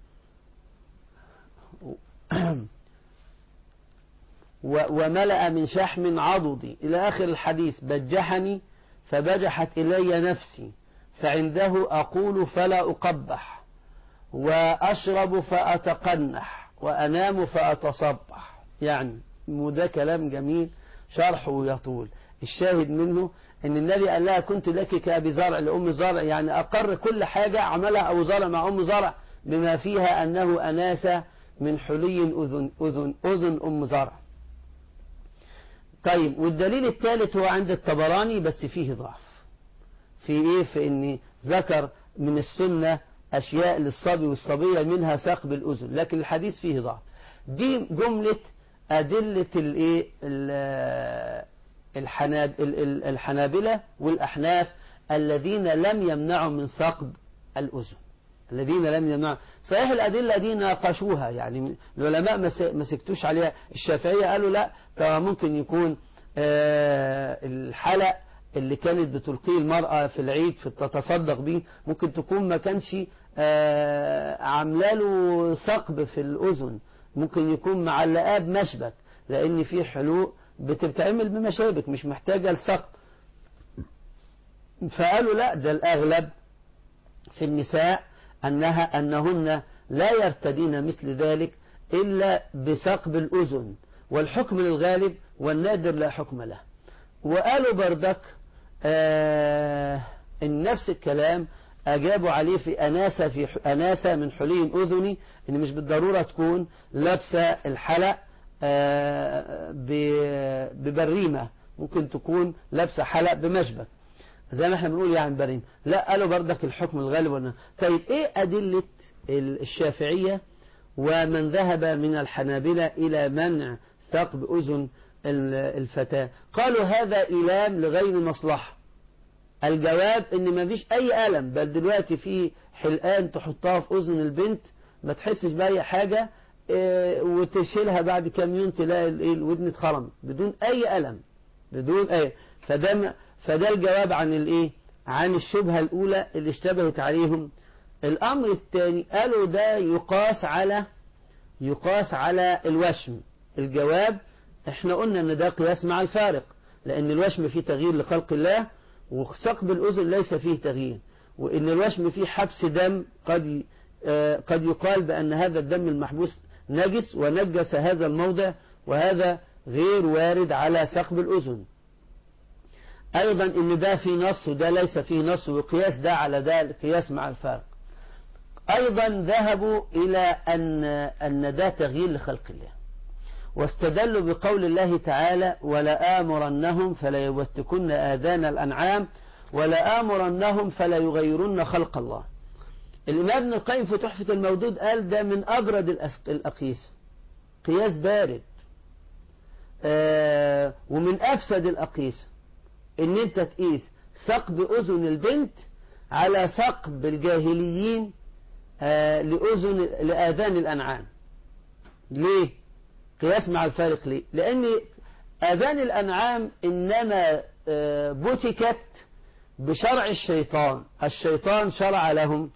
وملأ من شحم عضدي إلى آخر الحديث بجحني فبجحت إلي نفسي فعنده أقول فلا أقبح وأشرب فأتقنح وأنام فأتصبح يعني وده كلام جميل شرحه يطول الشاهد منه ان النبي قال لها كنت لك كأبي زرع لأم زرع يعني أقر كل حاجة عملها أبو زرع مع أم زرع بما فيها أنه أناس من حلي أذن, أذن, أذن أم زرع طيب والدليل الثالث هو عند الطبراني بس فيه ضعف في ايه في ان ذكر من السنة اشياء للصبي والصبية منها ثقب الاذن لكن الحديث فيه ضعف دي جملة ادلة الايه الحناب الحنابلة والاحناف الذين لم يمنعوا من ثقب الاذن الذين لم يمنعوا صحيح الأدلة دي ناقشوها يعني العلماء ما سكتوش عليها الشافعية قالوا لا طبعا ممكن يكون الحلق اللي كانت بتلقيه المرأة في العيد في تتصدق بيه ممكن تكون ما كانش عامله له ثقب في الأذن ممكن يكون معلقاه بمشبك لأن في حلوق بتتعمل بمشابك مش محتاجة لثقب فقالوا لا ده الأغلب في النساء أنها أنهن لا يرتدين مثل ذلك إلا بثقب الأذن والحكم للغالب والنادر لا حكم له وقالوا بردك آه إن نفس الكلام أجابوا عليه في أناسة في أناسة من حلي أذني إن مش بالضرورة تكون لابسة الحلق آه ببريمة ممكن تكون لابسة حلق بمشبك زي ما احنا بنقول يعني بريم لا قالوا بردك الحكم الغالب والنهي طيب ايه أدلة الشافعية ومن ذهب من الحنابلة إلى منع ثقب أذن الفتاة قالوا هذا إيلام لغير مصلحة الجواب ان ما فيش اي ألم بل دلوقتي في حلقان تحطها في أذن البنت ما تحسش بأي حاجة آه، وتشيلها بعد كام يوم تلاقي الايه الودن اتخرمت بدون اي الم بدون اي فده م- فده الجواب عن الايه عن الشبهه الاولى اللي اشتبهت عليهم الامر الثاني قالوا ده يقاس على يقاس على الوشم الجواب احنا قلنا ان ده قياس مع الفارق لان الوشم فيه تغيير لخلق الله وثقب الاذن ليس فيه تغيير وان الوشم فيه حبس دم قد ي- آه، قد يقال بان هذا الدم المحبوس نجس ونجس هذا الموضع وهذا غير وارد على ثقب الاذن ايضا ان ده في نص وده ليس فيه نص وقياس ده على ده القياس مع الفارق ايضا ذهبوا الى ان ان ده تغيير لخلق الله واستدلوا بقول الله تعالى ولآمرنهم فلا يبتكن آذان الأنعام ولآمرنهم فلا يغيرن خلق الله الإمام ابن القيم في تحفة المودود قال ده من أبرد الأس- الأقيس قياس بارد آه ومن أفسد الأقيس إن أنت تقيس ثقب أذن البنت على ثقب الجاهليين آه لأذن لآذان الأنعام ليه؟ قياس مع الفارق ليه؟ لأن آذان الأنعام إنما آه، بتكت بشرع الشيطان الشيطان شرع لهم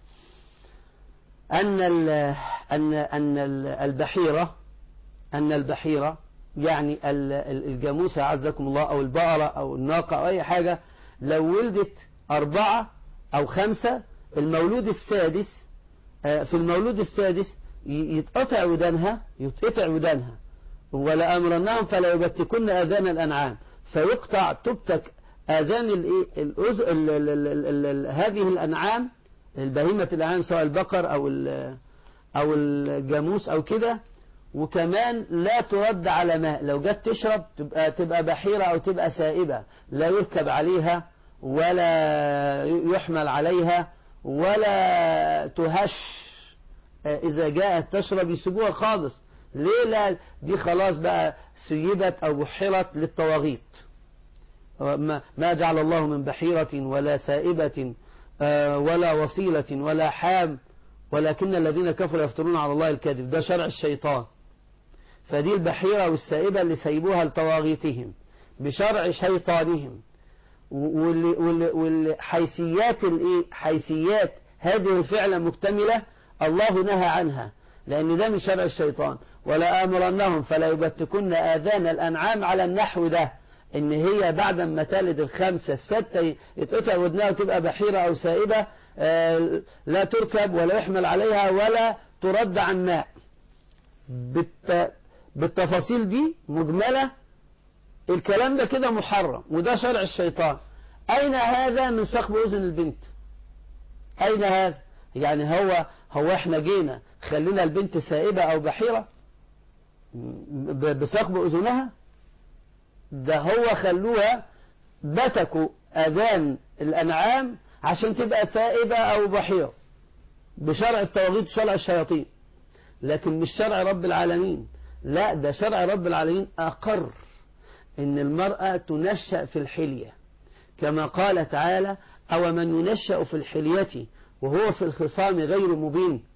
أن ال أن أن ال- البحيرة أن البحيرة يعني ال- ال- الجاموسة عزكم الله أو البقرة أو الناقة أو أي حاجة لو ولدت أربعة أو خمسة المولود السادس آه، في المولود السادس ي- يتقطع ودانها يتقطع ودانها ولا أمرناهم فلا يبتكن آذان الأنعام فيقطع تبتك آذان الإيه؟ الأز... ال... ال... ال... ال... ال... هذه الأنعام البهيمة الأنعام سواء البقر أو ال... أو الجاموس أو كده وكمان لا ترد على ماء لو جت تشرب تبقى تبقى بحيرة أو تبقى سائبة لا يركب عليها ولا يحمل عليها ولا تهش إذا جاءت تشرب يسيبوها خالص ليه لا دي خلاص بقى سيبت أو بحرت للطواغيت ما ما جعل الله من بحيرة ولا سائبة آه، ولا وصيلة ولا حام ولكن الذين كفروا يفترون على الله الكذب ده شرع الشيطان فدي البحيرة والسائبة اللي سيبوها لطواغيتهم بشرع شيطانهم واللي واللي واللي حيثيات الايه حيثيات هذه الفعلة مكتملة الله نهى عنها لأن ده من شرع الشيطان ولا آمرنهم فلا يبتكن آذان الأنعام على النحو ده إن هي بعد ما تلد الخمسة الستة يتقطع ودنها وتبقى بحيرة أو سائبة آه، لا تركب ولا يحمل عليها ولا ترد عن ماء بالت... بالتفاصيل دي مجملة الكلام ده كده محرم وده شرع الشيطان أين هذا من ثقب أذن البنت أين هذا يعني هو هو احنا جينا خلينا البنت سائبة أو بحيرة ب- بثقب أذنها ده هو خلوها بتكوا أذان الأنعام عشان تبقى سائبة أو بحيرة بشرع التواغيت وشرع الشياطين لكن مش شرع رب العالمين لا ده شرع رب العالمين أقر إن المرأة تنشأ في الحلية كما قال تعالى أو من ينشأ في الحلية وهو في الخصام غير مبين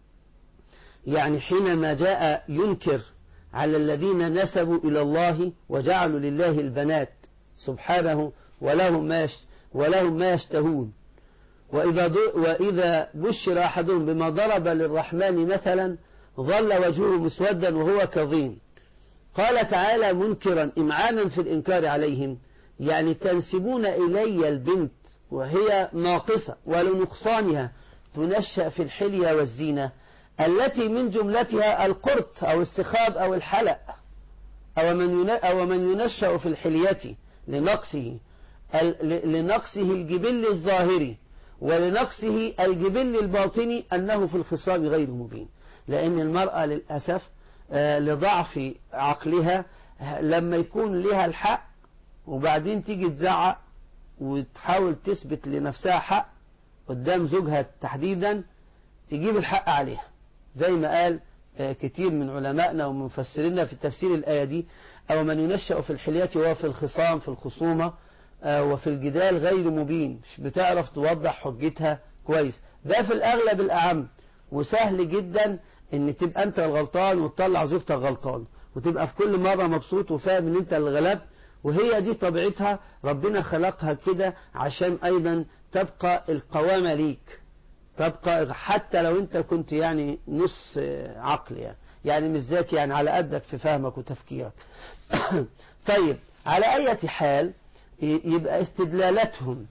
يعني حينما جاء ينكر على الذين نسبوا إلى الله وجعلوا لله البنات سبحانه ولهم ما يش ولهم ما يشتهون وإذا, ض- وإذا بشر أحدهم بما ضرب للرحمن مثلا ظل وجهه مسودا وهو كظيم قال تعالى منكرا إمعانا في الإنكار عليهم يعني تنسبون إلي البنت وهي ناقصة ولنقصانها تنشأ في الحلية والزينة التي من جملتها القرط أو السخاب أو الحلق أو من ين- أو من ينشأ في الحلية لنقصه ال- ل- لنقصه الجبل الظاهري ولنقصه الجبل الباطني أنه في الخصام غير مبين لأن المرأة للأسف آه، لضعف عقلها آه، لما يكون لها الحق وبعدين تيجي تزعق وتحاول تثبت لنفسها حق قدام زوجها تحديدا تجيب الحق عليها زي ما قال آه، كتير من علمائنا ومفسرينا في تفسير الآية دي أو من ينشأ في الحلية وهو في الخصام في الخصومة آه، وفي الجدال غير مبين مش بتعرف توضح حجتها كويس ده في الأغلب الأعم وسهل جدا ان تبقى انت الغلطان وتطلع زوجتك غلطان وتبقى في كل مرة مبسوط وفاهم ان انت اللي غلبت وهي دي طبيعتها ربنا خلقها كده عشان ايضا تبقى القوامة ليك تبقى حتى لو انت كنت يعني نص عقل يعني يعني مش ذكي يعني على قدك في فهمك وتفكيرك طيب على اي حال يبقى استدلالاتهم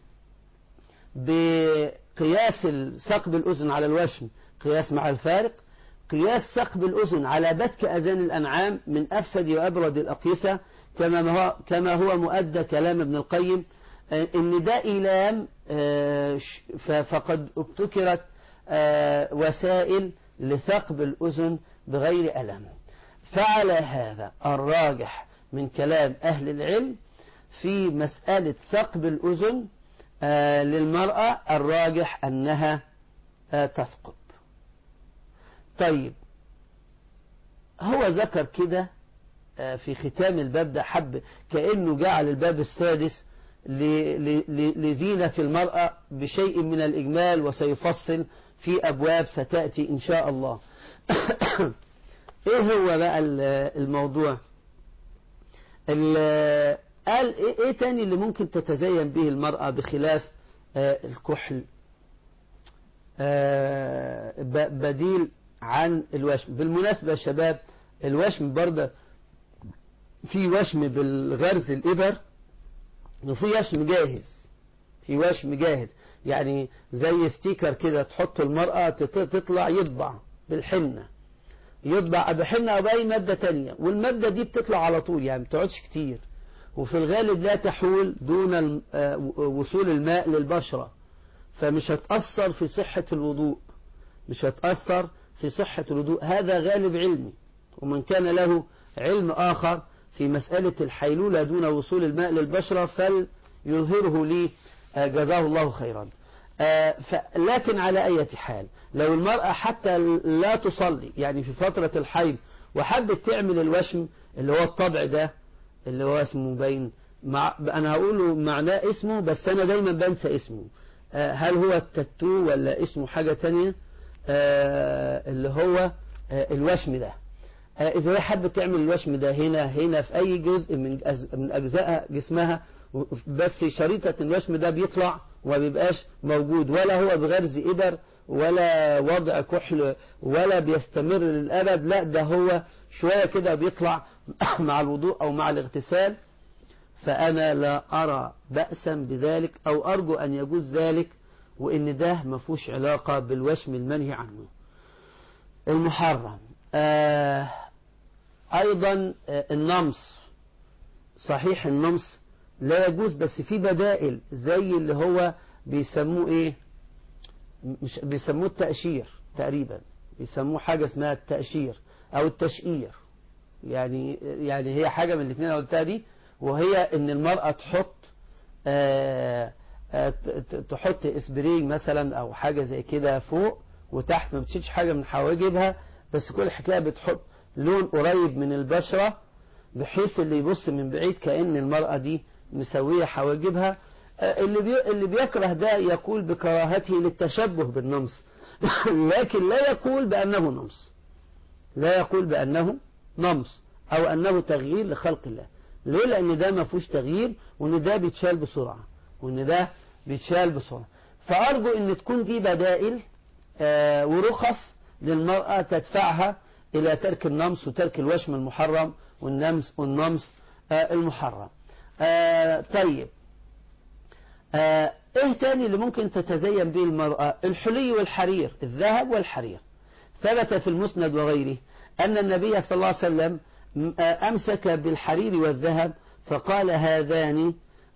بقياس ثقب الأذن على الوشم قياس مع الفارق قياس ثقب الأذن على بتك أذان الأنعام من أفسد وأبرد الأقيسة كما هو, كما هو مؤدى كلام ابن القيم إن ده إيلام فقد ابتكرت وسائل لثقب الأذن بغير ألم فعلى هذا الراجح من كلام أهل العلم في مسألة ثقب الأذن آه للمرأة الراجح أنها آه تثقب طيب هو ذكر كده آه في ختام الباب ده حب كأنه جعل الباب السادس لزينة المرأة بشيء من الإجمال وسيفصل في أبواب ستأتي إن شاء الله إيه هو بقى الموضوع قال إيه, إيه تاني اللي ممكن تتزين به المرأة بخلاف آه الكحل آه بديل عن الوشم بالمناسبة يا شباب الوشم برضه في وشم بالغرز الإبر وفي وشم جاهز في وشم جاهز يعني زي ستيكر كده تحط المرأة تطلع يطبع بالحنة يطبع بحنة أو بأي مادة تانية والمادة دي بتطلع على طول يعني بتقعدش كتير وفي الغالب لا تحول دون وصول الماء للبشرة فمش هتأثر في صحة الوضوء مش هتأثر في صحة الوضوء هذا غالب علمي ومن كان له علم آخر في مسألة الحيلولة دون وصول الماء للبشرة فليظهره لي جزاه الله خيرا لكن على أي حال لو المرأة حتى لا تصلي يعني في فترة الحيض وحبت تعمل الوشم اللي هو الطبع ده اللي هو اسمه باين مع انا هقوله معناه اسمه بس انا دايما بنسى اسمه آه هل هو التاتو ولا اسمه حاجة تانية آه اللي هو آه الوشم ده اذا هي حابة تعمل الوشم ده هنا هنا في اي جزء من من اجزاء جسمها بس شريطة الوشم ده بيطلع وما بيبقاش موجود ولا هو بغرز إبر ولا وضع كحل ولا بيستمر للأبد لا ده هو شوية كده بيطلع مع الوضوء أو مع الاغتسال فأنا لا أرى بأسا بذلك أو أرجو أن يجوز ذلك وإن ده ما فيهوش علاقة بالوشم المنهي عنه المحرم آه أيضا آه النمص صحيح النمص لا يجوز بس في بدائل زي اللي هو بيسموه ايه مش بيسموه التأشير تقريبا بيسموه حاجة اسمها التأشير او التشقير يعني يعني هي حاجة من الاثنين اللي قلتها دي وهي ان المرأة تحط آآ آآ تحط اسبريج مثلا او حاجة زي كده فوق وتحت ما بتشيلش حاجة من حواجبها بس كل الحكاية بتحط لون قريب من البشرة بحيث اللي يبص من بعيد كأن المرأة دي مسوية حواجبها اللي بي... اللي بيكره ده يقول بكراهته للتشبه بالنمص لكن لا يقول بأنه نمص لا يقول بأنه نمص أو أنه تغيير لخلق الله ليه لأن ده ما فيهوش تغيير وأن ده بيتشال بسرعة وأن ده بيتشال بسرعة فأرجو أن تكون دي بدائل آه ورخص للمرأة تدفعها إلى ترك النمص وترك الوشم المحرم والنمس والنمص آه المحرم آه طيب آه ايه تاني اللي ممكن تتزين به المرأة الحلي والحرير الذهب والحرير ثبت في المسند وغيره أن النبي صلى الله عليه وسلم أمسك بالحرير والذهب فقال هذان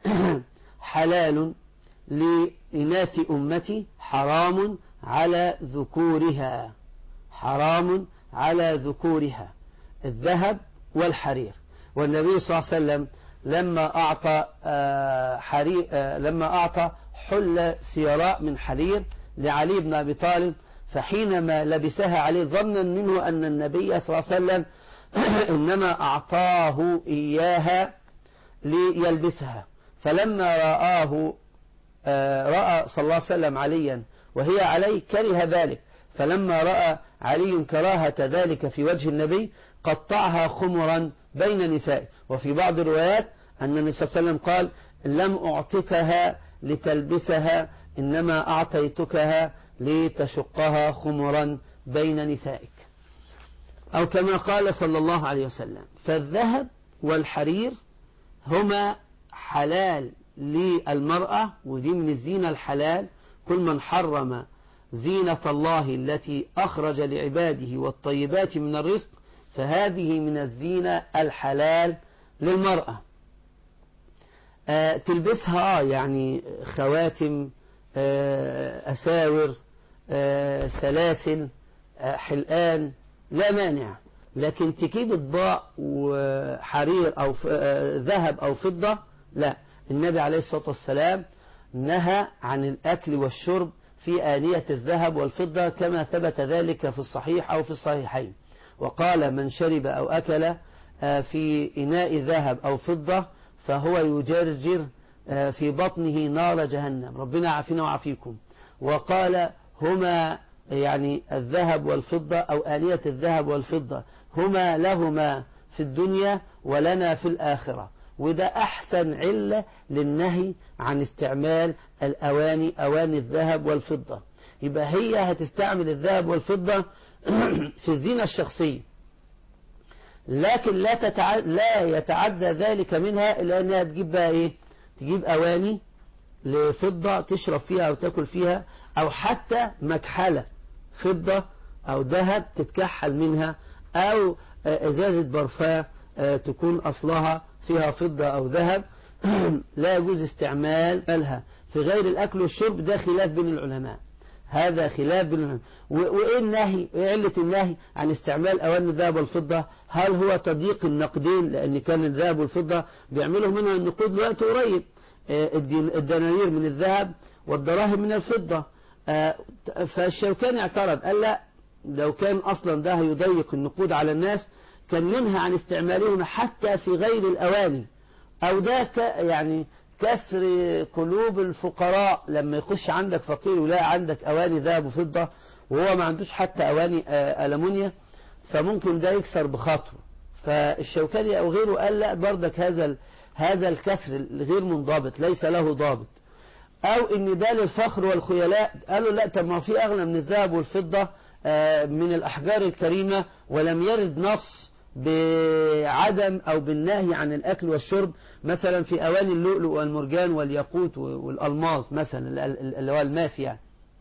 حلال لإناث أمتي حرام على ذكورها حرام على ذكورها الذهب والحرير والنبي صلى الله عليه وسلم لما أعطى حرير لما أعطى حل سيراء من حرير لعلي بن أبي طالب فحينما لبسها عليه ظنا منه أن النبي صلى الله عليه وسلم إنما أعطاه إياها ليلبسها فلما رآه رأى صلى الله عليه وسلم عليا وهي عليه كره ذلك فلما رأى علي كراهة ذلك في وجه النبي قطعها خمرا بين نسائه وفي بعض الروايات أن النبي صلى الله عليه وسلم قال لم أعطكها لتلبسها إنما أعطيتكها لتشقها خمرا بين نسائك أو كما قال صلى الله عليه وسلم فالذهب والحرير هما حلال للمرأة ودي من الزينة الحلال كل من حرم زينة الله التي أخرج لعباده والطيبات من الرزق فهذه من الزينة الحلال للمرأة آه تلبسها يعني خواتم آه أساور آه سلاسل حلقان لا مانع لكن تجيب الضاء وحرير أو ذهب أو فضة لا النبي عليه الصلاة والسلام نهى عن الأكل والشرب في آنية الذهب والفضة كما ثبت ذلك في الصحيح أو في الصحيحين وقال من شرب أو أكل في إناء ذهب أو فضة فهو يجرجر في بطنه نار جهنم ربنا عافينا وعافيكم وقال هما يعني الذهب والفضة أو آنية الذهب والفضة هما لهما في الدنيا ولنا في الآخرة وده أحسن علة للنهي عن استعمال الأواني أواني الذهب والفضة يبقى هي هتستعمل الذهب والفضة في الزينة الشخصية لكن لا, تتعد لا يتعدى ذلك منها إلا أنها تجيب بقى إيه تجيب أواني لفضة تشرب فيها أو تاكل فيها أو حتى مكحلة فضة أو ذهب تتكحل منها أو إزازة برفان تكون أصلها فيها فضة أو ذهب لا يجوز استعمالها في غير الأكل والشرب ده خلاف بين العلماء هذا خلاف بين العلماء وإيه النهي إيه علة النهي عن استعمال أواني الذهب والفضة هل هو تضييق النقدين لأن كان الذهب والفضة بيعملوا منها النقود دلوقتي قريب الدنانير من الذهب والدراهم من الفضة فالشوكاني اعترض قال لا لو كان أصلا ده يضيق النقود على الناس كان ينهى عن استعمالهما حتى في غير الأواني أو ده يعني كسر قلوب الفقراء لما يخش عندك فقير ويلاقي عندك أواني ذهب وفضة وهو ما عندوش حتى أواني ألمونيا فممكن ده يكسر بخاطره فالشوكاني أو غيره قال لا بردك هذا هذا الكسر غير منضبط ليس له ضابط أو إن ده للفخر والخيلاء قالوا لا طب ما في أغلى من الذهب والفضة من الأحجار الكريمة ولم يرد نص بعدم أو بالنهي عن الأكل والشرب مثلا في أواني اللؤلؤ والمرجان والياقوت والألماس مثلا اللي هو الماس يعني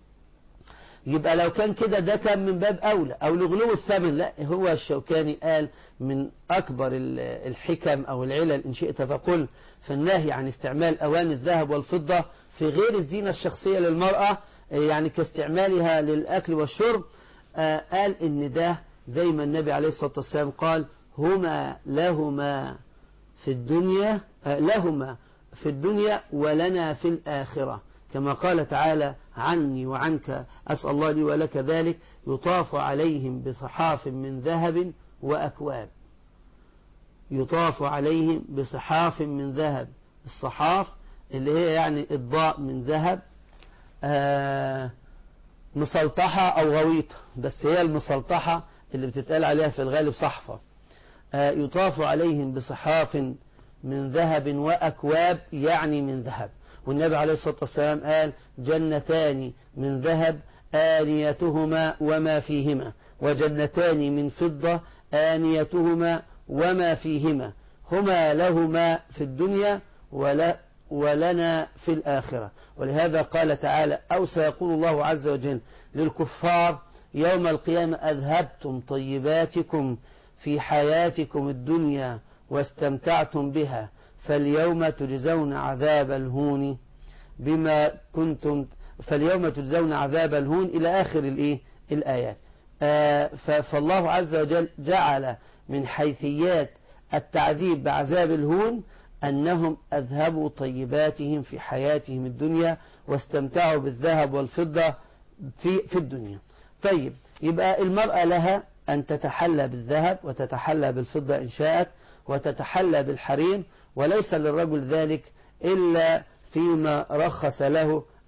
يبقى لو كان كده ده كان من باب أولى أو لغلو الثمن لا هو الشوكاني قال من أكبر الحكم أو العلل إن شئت فقل في النهي عن استعمال أواني الذهب والفضة في غير الزينة الشخصية للمرأة يعني كاستعمالها للأكل والشرب قال إن ده زي ما النبي عليه الصلاة والسلام قال هما لهما في الدنيا لهما في الدنيا ولنا في الآخرة كما قال تعالى عني وعنك أسأل الله لي ولك ذلك يطاف عليهم بصحاف من ذهب وأكواب يطاف عليهم بصحاف من ذهب الصحاف اللي هي يعني إضاء من ذهب آه مسلطحة أو غويطة بس هي المسلطحة اللي بتتقال عليها في الغالب صحفة آه يطاف عليهم بصحاف من ذهب وأكواب يعني من ذهب والنبي عليه الصلاة والسلام قال جنتان من ذهب آنيتهما وما فيهما وجنتان من فضة آنيتهما وما فيهما هما لهما في الدنيا ولا ولنا في الآخرة ولهذا قال تعالى أو سيقول الله عز وجل للكفار يوم القيامة أذهبتم طيباتكم في حياتكم الدنيا واستمتعتم بها فاليوم تجزون عذاب الهون بما كنتم فاليوم تجزون عذاب الهون إلى آخر الإيه الآيات آه فالله عز وجل جعل من حيثيات التعذيب بعذاب الهون أنهم أذهبوا طيباتهم في حياتهم الدنيا واستمتعوا بالذهب والفضة في, في الدنيا طيب يبقى المرأة لها أن تتحلى بالذهب وتتحلى بالفضة إن شاءت وتتحلى بالحرير وليس للرجل ذلك إلا فيما رخص له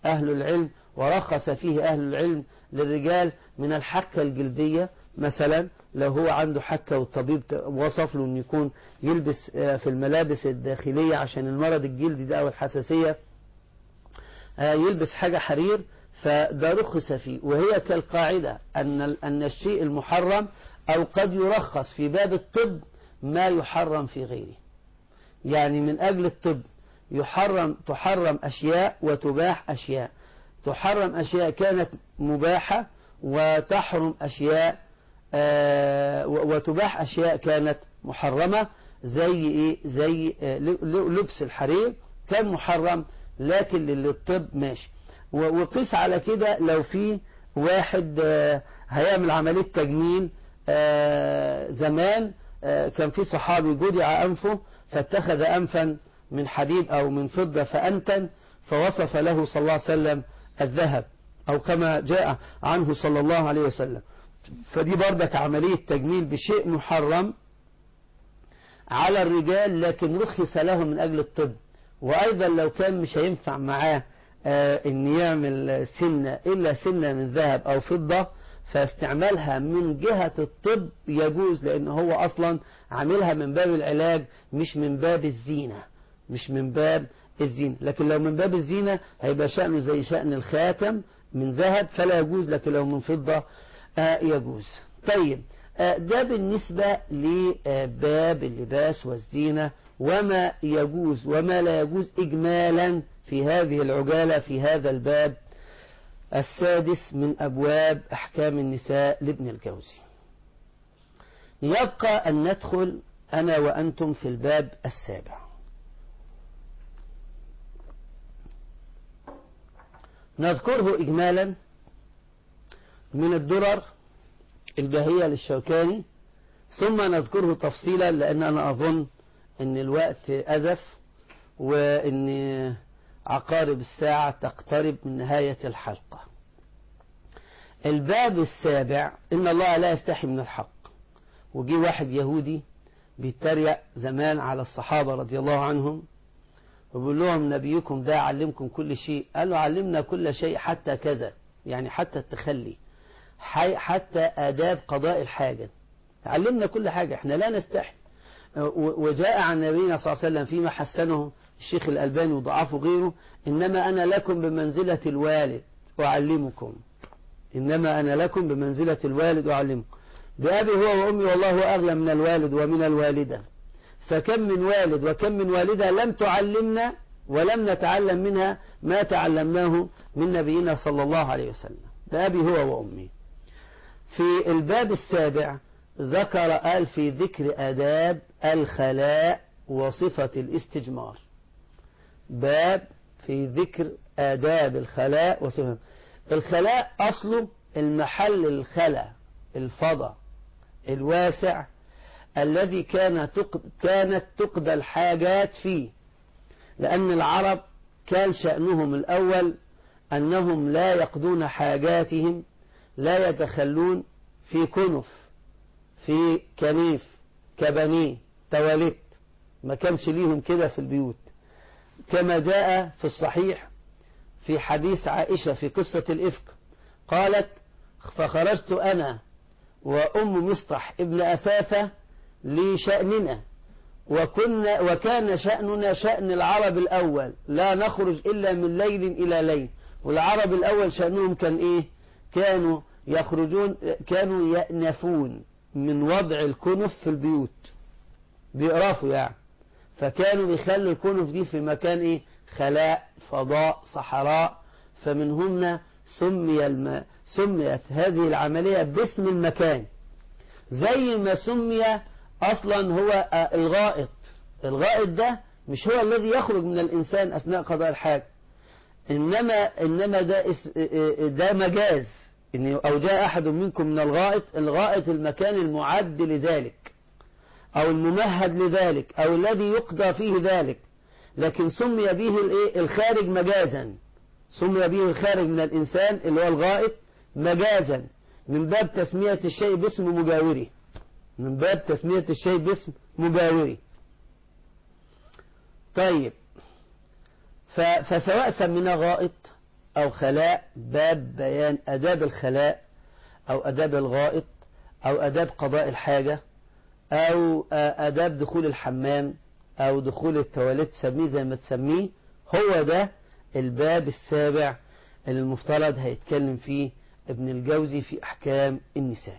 أهل العلم ورخص فيه أهل العلم للرجال من الحكة الجلدية مثلا لو هو عنده حكة والطبيب وصف له أن يكون يلبس في الملابس الداخلية عشان المرض الجلدي ده أو الحساسية يلبس حاجة حرير فده رخص فيه وهي كالقاعدة أن أن الشيء المحرم أو قد يرخص في باب الطب ما يحرم في غيره يعني من أجل الطب يحرم تحرم أشياء وتباح أشياء تحرم أشياء كانت مباحة وتحرم أشياء آه وتباح أشياء كانت محرمة زي إيه زي آه لبس الحرير كان محرم لكن للطب ماشي وقيس على كده لو في واحد آه هيعمل عملية تجميل زمان كان في صحابي جدع أنفه فاتخذ أنفا من حديد أو من فضة فأنتن فوصف له صلى الله عليه وسلم الذهب أو كما جاء عنه صلى الله عليه وسلم فدي بردك عملية تجميل بشيء محرم على الرجال لكن رخص له من أجل الطب وأيضا لو كان مش هينفع معاه آه ان يعمل سنة إلا سنة من ذهب أو فضة فاستعمالها من جهة الطب يجوز لأن هو أصلا عاملها من باب العلاج مش من باب الزينة مش من باب الزينة لكن لو من باب الزينة هيبقى شأنه زي شأن الخاتم من ذهب فلا يجوز لكن لو من فضة آه يجوز طيب آه ده بالنسبة لباب اللباس والزينة وما يجوز وما لا يجوز إجمالا في هذه العجالة في هذا الباب السادس من أبواب أحكام النساء لابن الجوزي يبقى أن ندخل أنا وأنتم في الباب السابع نذكره إجمالا من الدرر الباهية للشوكاني ثم نذكره تفصيلا لأن أنا أظن أن الوقت أزف وأن عقارب الساعة تقترب من نهاية الحلقة الباب السابع إن الله لا يستحي من الحق وجي واحد يهودي بيتريق زمان على الصحابة رضي الله عنهم وبيقول لهم نبيكم ده علمكم كل شيء قال له علمنا كل شيء حتى كذا يعني حتى التخلي حتى آداب قضاء الحاجة علمنا كل حاجة احنا لا نستحي وجاء عن نبينا صلى الله عليه وسلم فيما حسنه الشيخ الألباني وضعفه غيره إنما أنا لكم بمنزلة الوالد أعلمكم إنما أنا لكم بمنزلة الوالد أعلمكم بأبي هو وأمي والله أغلى من الوالد ومن الوالدة فكم من والد وكم من والدة لم تعلمنا ولم نتعلم منها ما تعلمناه من نبينا صلى الله عليه وسلم بأبي هو وأمي في الباب السابع ذكر قال في ذكر آداب الخلاء وصفة الاستجمار باب في ذكر آداب الخلاء وصفة الخلاء أصله المحل الخلا الفضاء الواسع الذي كان تقد كانت تقضى الحاجات فيه لأن العرب كان شأنهم الأول أنهم لا يقضون حاجاتهم لا يتخلون في كنف في كنيف كبنيه تواليت ما كانش ليهم كده في البيوت كما جاء في الصحيح في حديث عائشة في قصة الإفك قالت فخرجت أنا وأم مصطح ابن أثافة لشأننا وكنا وكان شأننا شأن العرب الأول لا نخرج إلا من ليل إلى ليل والعرب الأول شأنهم كان إيه كانوا يخرجون كانوا يأنفون من وضع الكنف في البيوت بيقرفوا يعني فكانوا بيخلوا الكنف دي في مكان ايه خلاء فضاء صحراء فمنهن سمي الم... سميت هذه العملية باسم المكان زي ما سمي اصلا هو الغائط الغائط ده مش هو الذي يخرج من الانسان اثناء قضاء الحاجة انما انما ده اس... ده مجاز إن او جاء احد منكم من الغائط الغائط المكان المعد لذلك أو الممهد لذلك أو الذي يقضى فيه ذلك لكن سمي به الايه الخارج مجازا سمي به الخارج من الإنسان اللي هو الغائط مجازا من باب تسمية الشيء باسم مجاوري من باب تسمية الشيء باسم مجاوري طيب فسواء سميناه غائط أو خلاء باب بيان أداب الخلاء أو أداب الغائط أو أداب قضاء الحاجة أو أداب دخول الحمام أو دخول التواليت سميه زي ما تسميه هو ده الباب السابع اللي المفترض هيتكلم فيه ابن الجوزي في أحكام النساء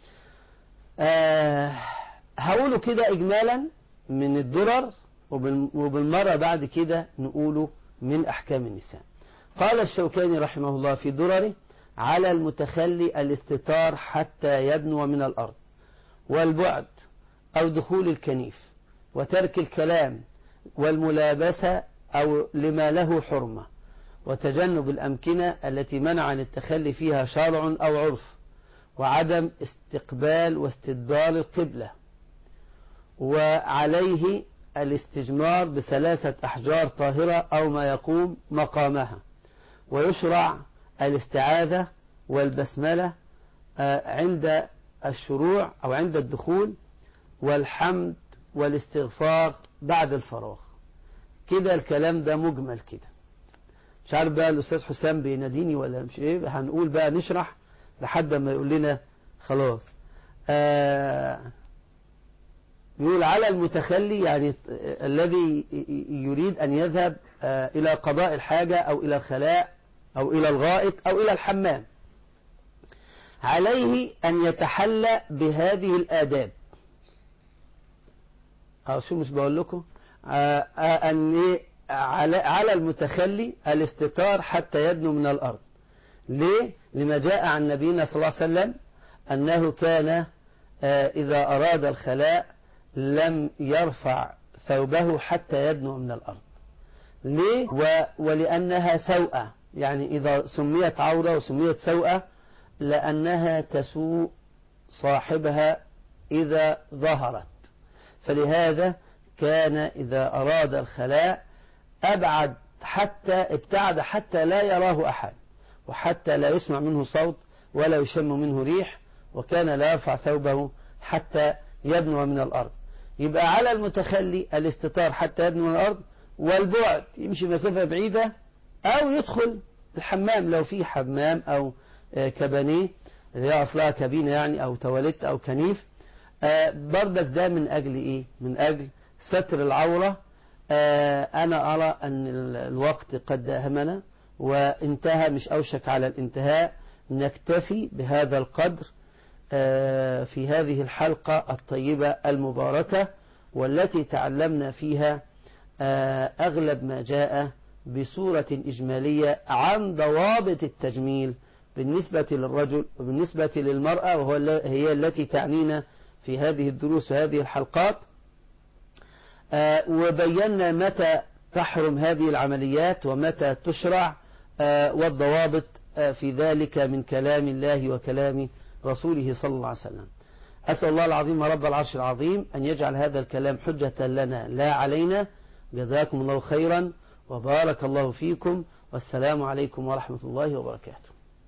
آه هقوله كده إجمالا من الدرر وبالمرة بعد كده نقوله من أحكام النساء قال الشوكاني رحمه الله في درره على المتخلي الاستتار حتى يدنو من الأرض والبعد أو دخول الكنيف وترك الكلام والملابسة أو لما له حرمة وتجنب الأمكنة التي منع عن التخلي فيها شرع أو عرف وعدم استقبال واستدبار القبلة وعليه الاستجمار بثلاثة أحجار طاهرة أو ما يقوم مقامها ويشرع الاستعاذة والبسملة عند الشروع أو عند الدخول والحمد والاستغفار بعد الفراغ كده الكلام ده مجمل كده مش عارف بقى الأستاذ حسام بيناديني ولا مش إيه هنقول بقى نشرح لحد ما يقول لنا خلاص آه يقول على المتخلي يعني الذي يريد أن يذهب آه إلى قضاء الحاجة أو إلى الخلاء أو إلى الغائط أو إلى الحمام عليه أن يتحلى بهذه الآداب أو شو مش بقول لكم آه أن على, على المتخلي الاستتار حتى يدنو من الأرض ليه؟ لما جاء عن نبينا صلى الله عليه وسلم أنه كان إذا أراد الخلاء لم يرفع ثوبه حتى يدنو من الأرض ليه؟ و ولأنها سوءة يعني إذا سميت عورة وسميت سوءة لأنها تسوء صاحبها إذا ظهرت فلهذا كان إذا أراد الخلاء أبعد حتى ابتعد حتى لا يراه أحد وحتى لا يسمع منه صوت ولا يشم منه ريح وكان لا يرفع ثوبه حتى يدنو من الأرض يبقى على المتخلي الاستتار حتى يدنو من الأرض والبعد يمشي مسافة بعيدة أو يدخل الحمام لو في حمام أو كبانيه اللي هي أصلها كابينة يعني أو تواليت أو كنيف بردك ده من أجل إيه من أجل ستر العورة أنا أرى أن الوقت قد داهمنا وانتهى مش أوشك على الانتهاء نكتفي بهذا القدر في هذه الحلقة الطيبة المباركة والتي تعلمنا فيها أغلب ما جاء بصورة إجمالية عن ضوابط التجميل بالنسبة للرجل وبالنسبة للمرأة وهي التي تعنينا في هذه الدروس وهذه الحلقات وبينا متى تحرم هذه العمليات ومتى تشرع والضوابط في ذلك من كلام الله وكلام رسوله صلى الله عليه وسلم أسأل الله العظيم رب العرش العظيم أن يجعل هذا الكلام حجة لنا لا علينا جزاكم الله خيرا وبارك الله فيكم والسلام عليكم ورحمة الله وبركاته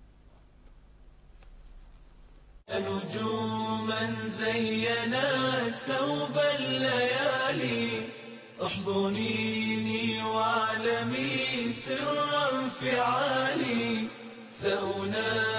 نجوما زينا ثوب الليالي احضنيني واعلمي سر انفعالي سأنادي